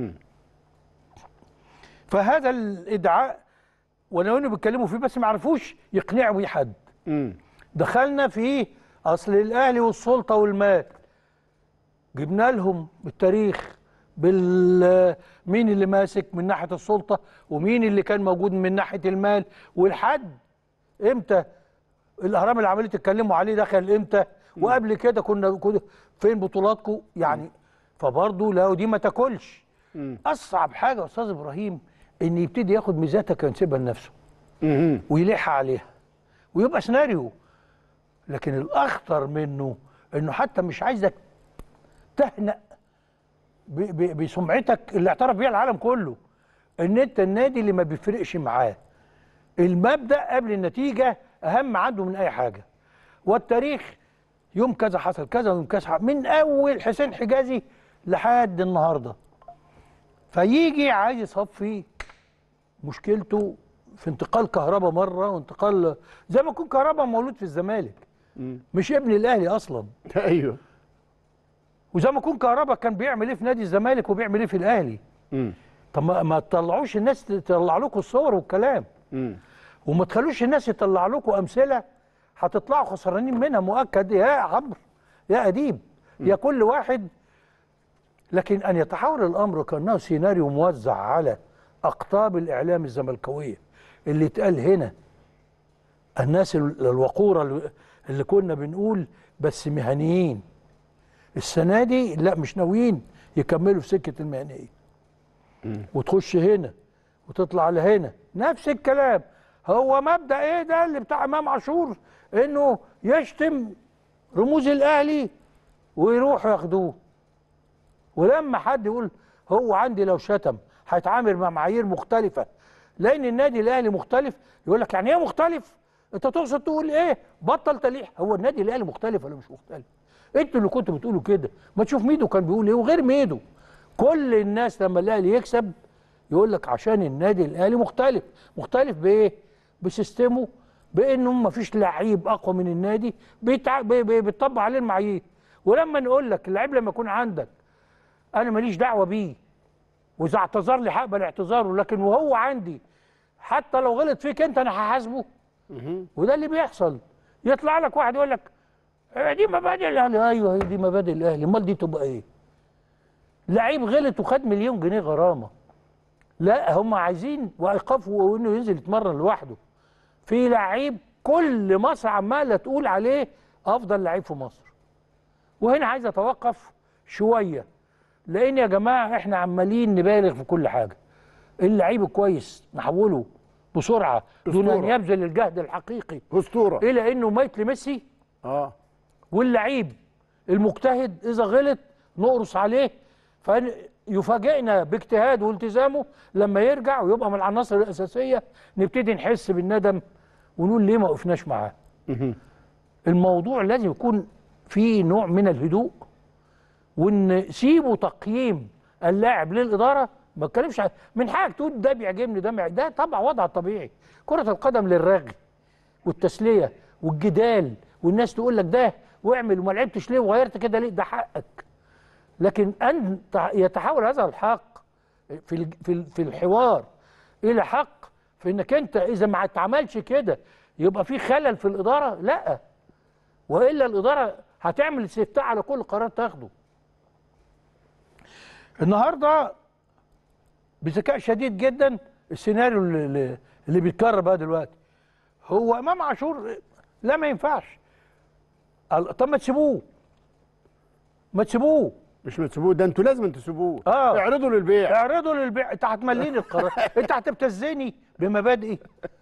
فهذا الادعاء ولو انه بيتكلموا فيه بس ما عرفوش يقنعوا بيه حد دخلنا في اصل الاهلي والسلطه والمال جبنا لهم التاريخ بال مين اللي ماسك من ناحيه السلطه ومين اللي كان موجود من ناحيه المال والحد امتى الاهرام اللي عمالين تتكلموا عليه دخل امتى وقبل كده كنا كنا فين بطولاتكم يعني فبرضه لو دي ما تاكلش اصعب حاجه يا استاذ ابراهيم ان يبتدي ياخد ميزاتك وينسبها لنفسه ويلح عليها ويبقى سيناريو لكن الاخطر منه انه حتى مش عايزك تهنأ ب- ب- بسمعتك اللي اعترف بيها العالم كله ان انت النادي اللي ما بيفرقش معاه المبدأ قبل النتيجة اهم عنده من اي حاجة والتاريخ يوم كذا حصل كذا ويوم كذا حصل من اول حسين حجازي لحد النهارده فيجي عايز يصفي مشكلته في انتقال كهربا مره وانتقال زي ما يكون كهربا مولود في الزمالك مش ابن الاهلي اصلا ايوه وزي ما يكون كهربا كان بيعمل ايه في نادي الزمالك وبيعمل ايه في الاهلي طب ما, ما تطلعوش الناس تطلع لكم الصور والكلام وما تخلوش الناس يطلع لكم امثله هتطلعوا خسرانين منها مؤكد يا عمرو يا اديب يا كل واحد لكن ان يتحول الامر كانه سيناريو موزع على اقطاب الاعلام الزملكاويه اللي اتقال هنا الناس ال- الوقوره اللي- اللي كنا بنقول بس مهنيين السنه دي لا مش ناويين يكملوا في سكه المهنيه وتخش هنا وتطلع لهنا نفس الكلام هو مبدا ايه ده اللي بتاع امام عاشور انه يشتم رموز الاهلي ويروحوا ياخدوه ولما حد يقول هو عندي لو شتم هيتعامل مع معايير مختلفه لان النادي الاهلي مختلف يقول لك يعني ايه مختلف انت تقصد تقول ايه بطل تليح هو النادي الاهلي مختلف ولا مش مختلف انتوا اللي كنتوا بتقولوا كده ما تشوف ميدو كان بيقول ايه وغير ميدو كل الناس لما الاهلي يكسب يقول لك عشان النادي الاهلي مختلف مختلف بايه بسيستمه بانه ما فيش لعيب اقوى من النادي بيتع... بي... بي... بيطبق عليه المعايير ولما نقول لك اللعيب لما يكون عندك انا ماليش دعوه بيه واذا اعتذر لي هقبل اعتذاره لكن وهو عندي حتى لو غلط فيك انت انا هحاسبه وده اللي بيحصل يطلع لك واحد يقول لك "إيه دي مبادئ الاهلي ايوه هي دي مبادئ الاهلي امال دي تبقى ايه لعيب غلط وخد مليون جنيه غرامه لا هم عايزين وايقافه وانه ينزل يتمرن لوحده في لعيب كل مصر عماله تقول عليه افضل لعيب في مصر وهنا عايز اتوقف شويه لان يا جماعه احنا عمالين نبالغ في كل حاجه اللعيب الكويس نحوله بسرعه دون ان أسطورة. يبذل الجهد الحقيقي اسطوره الى انه ميت لميسي اه واللعيب المجتهد اذا غلط نقرص عليه فيفاجئنا باجتهاده والتزامه لما يرجع ويبقى من العناصر الاساسيه نبتدي نحس بالندم ونقول ليه ما وقفناش معاه الموضوع لازم يكون فيه نوع من الهدوء وان سيبوا تقييم اللاعب للاداره ما اتكلمش عن- من حقك تقول ده بيعجبني ده بيعجبني ده طبعا وضع الطبيعي كره القدم للرغي والتسليه والجدال والناس تقول لك ده واعمل وما لعبتش ليه وغيرت كده ليه ده حقك لكن ان تع- يتحول هذا الحق في الج- في ال- في الحوار الى حق في انك انت اذا ما اتعملش كده يبقى في خلل في الاداره لا والا الاداره هتعمل استفتاء على كل قرار تاخده النهارده بذكاء شديد جدا السيناريو اللي, اللي بيتكرر بقى دلوقتي هو امام عاشور لا ما ينفعش قال- طب ما تسيبوه ما تسيبوه مش ما تسيبوه ده انتوا لازم تسيبوه اه اعرضوا للبيع اعرضوا للبيع انت هتمليني القرار انت هتبتزني بمبادئي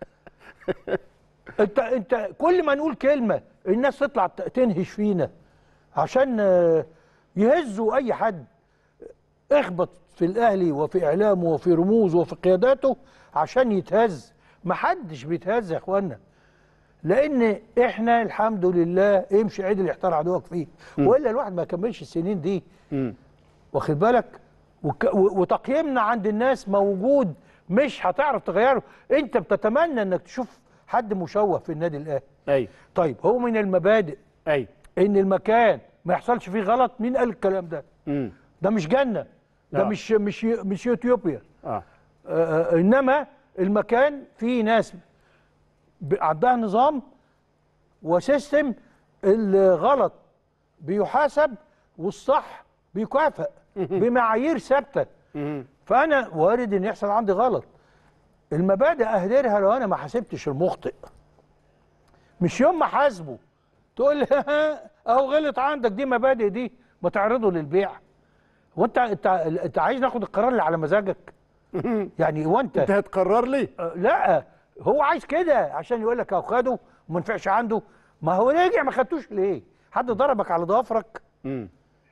انت انت كل ما نقول كلمه الناس تطلع ت- تنهش فينا عشان آه، يهزوا اي حد اخبط في الاهلي وفي اعلامه وفي رموزه وفي قياداته عشان يتهز محدش بيتهز يا اخوانا لان احنا الحمد لله امشي عدل يحتار عدوك فيه والا الواحد ما يكملش السنين دي واخد بالك وك... و- وتقييمنا عند الناس موجود مش هتعرف تغيره انت بتتمنى انك تشوف حد مشوه في النادي الاهلي ايوه طيب هو من المبادئ ايوه ان المكان ما يحصلش فيه غلط مين قال الكلام ده امم ده مش جنه ده آه. مش مش مش اثيوبيا اه آه، آه، انما المكان فيه ناس ب- عندها نظام وسيستم الغلط بيحاسب والصح بيكافئ بمعايير ثابته فانا وارد ان يحصل عندي غلط المبادئ اهدرها لو انا ما حاسبتش المخطئ مش يوم ما حاسبه تقول لي اهو غلط عندك دي مبادئ دي ما تعرضه للبيع وانت انت انت عايز ناخد القرار اللي على مزاجك يعني وانت انت هتقرر لي لا هو عايز كده عشان يقول لك اهو خده وما نفعش عنده ما هو رجع ما خدتوش ليه حد ضربك على ضوافرك امم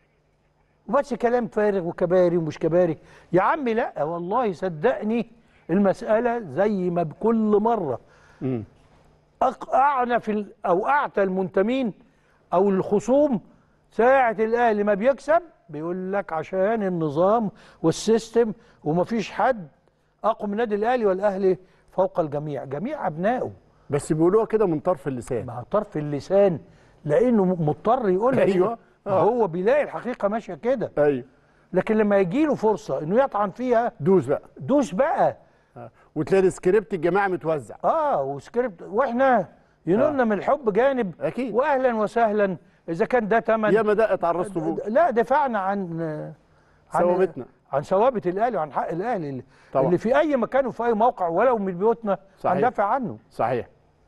وبس كلام فارغ وكباري ومش كباري يا عمي لا والله صدقني المسألة زي ما بكل مرة أق- أعنف ال- أو أعتى المنتمين أو الخصوم ساعة الأهلي ما بيكسب بيقول لك عشان النظام والسيستم ومفيش حد أقوى من النادي الأهلي والأهلي فوق الجميع جميع أبنائه بس بيقولوها كده من طرف اللسان مع طرف اللسان لأنه م- مضطر يقول أيوة. ما هو بيلاقي الحقيقة ماشية كده ايوه لكن لما يجي له فرصة إنه يطعن فيها دوس بقى دوس بقى وتلاقي السكريبت الجماعي متوزع اه وسكريبت واحنا ينولنا من الحب جانب اكيد واهلا وسهلا اذا كان ده تمن ياما دقت على الراس طبول لا دفعنا عن عن ثوابتنا. عن ثوابت الاهلي وعن حق الاهلي اللي, طبعا. اللي في اي مكان وفي اي موقع ولو من بيوتنا صحيح. هندافع عنه صحيح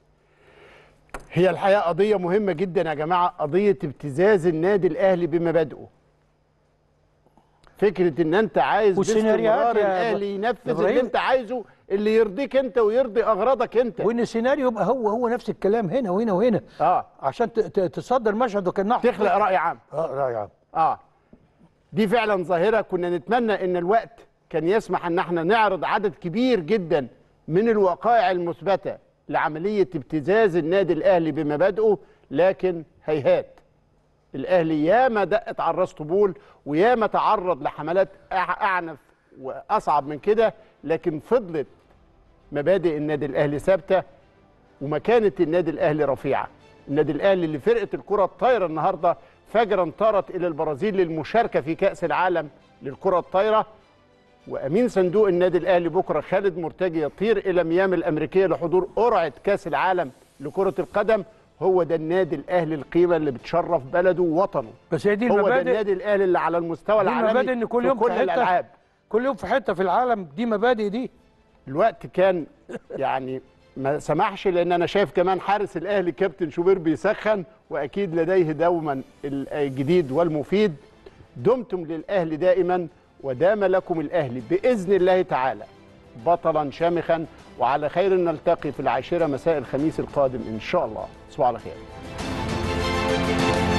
هي الحقيقه قضيه مهمه جدا يا جماعه قضيه ابتزاز النادي الاهلي بمبادئه فكره ان انت عايز والسيناريوهات باستمرار يا الاهلي ينفذ إبراهيم. اللي انت عايزه اللي يرضيك انت ويرضي اغراضك انت وان السيناريو يبقى هو هو نفس الكلام هنا وهنا وهنا اه عشان ت- ت- تصدر مشهد وكانها تخلق راي عام اه راي عام اه دي فعلا ظاهره كنا نتمنى ان الوقت كان يسمح ان احنا نعرض عدد كبير جدا من الوقائع المثبته لعمليه ابتزاز النادي الاهلي بمبادئه لكن هيهات الاهلي ياما دقت على الراس طبول وياما تعرض لحملات أع- اعنف واصعب من كده لكن فضلت مبادئ النادي الاهلي ثابته ومكانه النادي الاهلي رفيعه النادي الاهلي اللي فرقه الكره الطايره النهارده فجرا طارت الى البرازيل للمشاركه في كاس العالم للكره الطايره وامين صندوق النادي الاهلي بكره خالد مرتجي يطير الى ميامي الامريكيه لحضور قرعه كاس العالم لكره القدم هو ده النادي الاهلي القيمه اللي بتشرف بلده ووطنه بس هي دي هو ده المبادئ النادي الاهلي اللي على المستوى دي العالمي المبادئ ان كل في يوم كل في حته الالعاب كل يوم في حته في العالم دي مبادئ دي الوقت كان يعني ما سمحش لان انا شايف كمان حارس الاهلي كابتن شوبير بيسخن واكيد لديه دوما الجديد والمفيد دمتم للاهلي دائما ودام لكم الاهلي باذن الله تعالى بطلا شامخا وعلى خير نلتقي في العاشره مساء الخميس القادم ان شاء الله تصبحوا على خير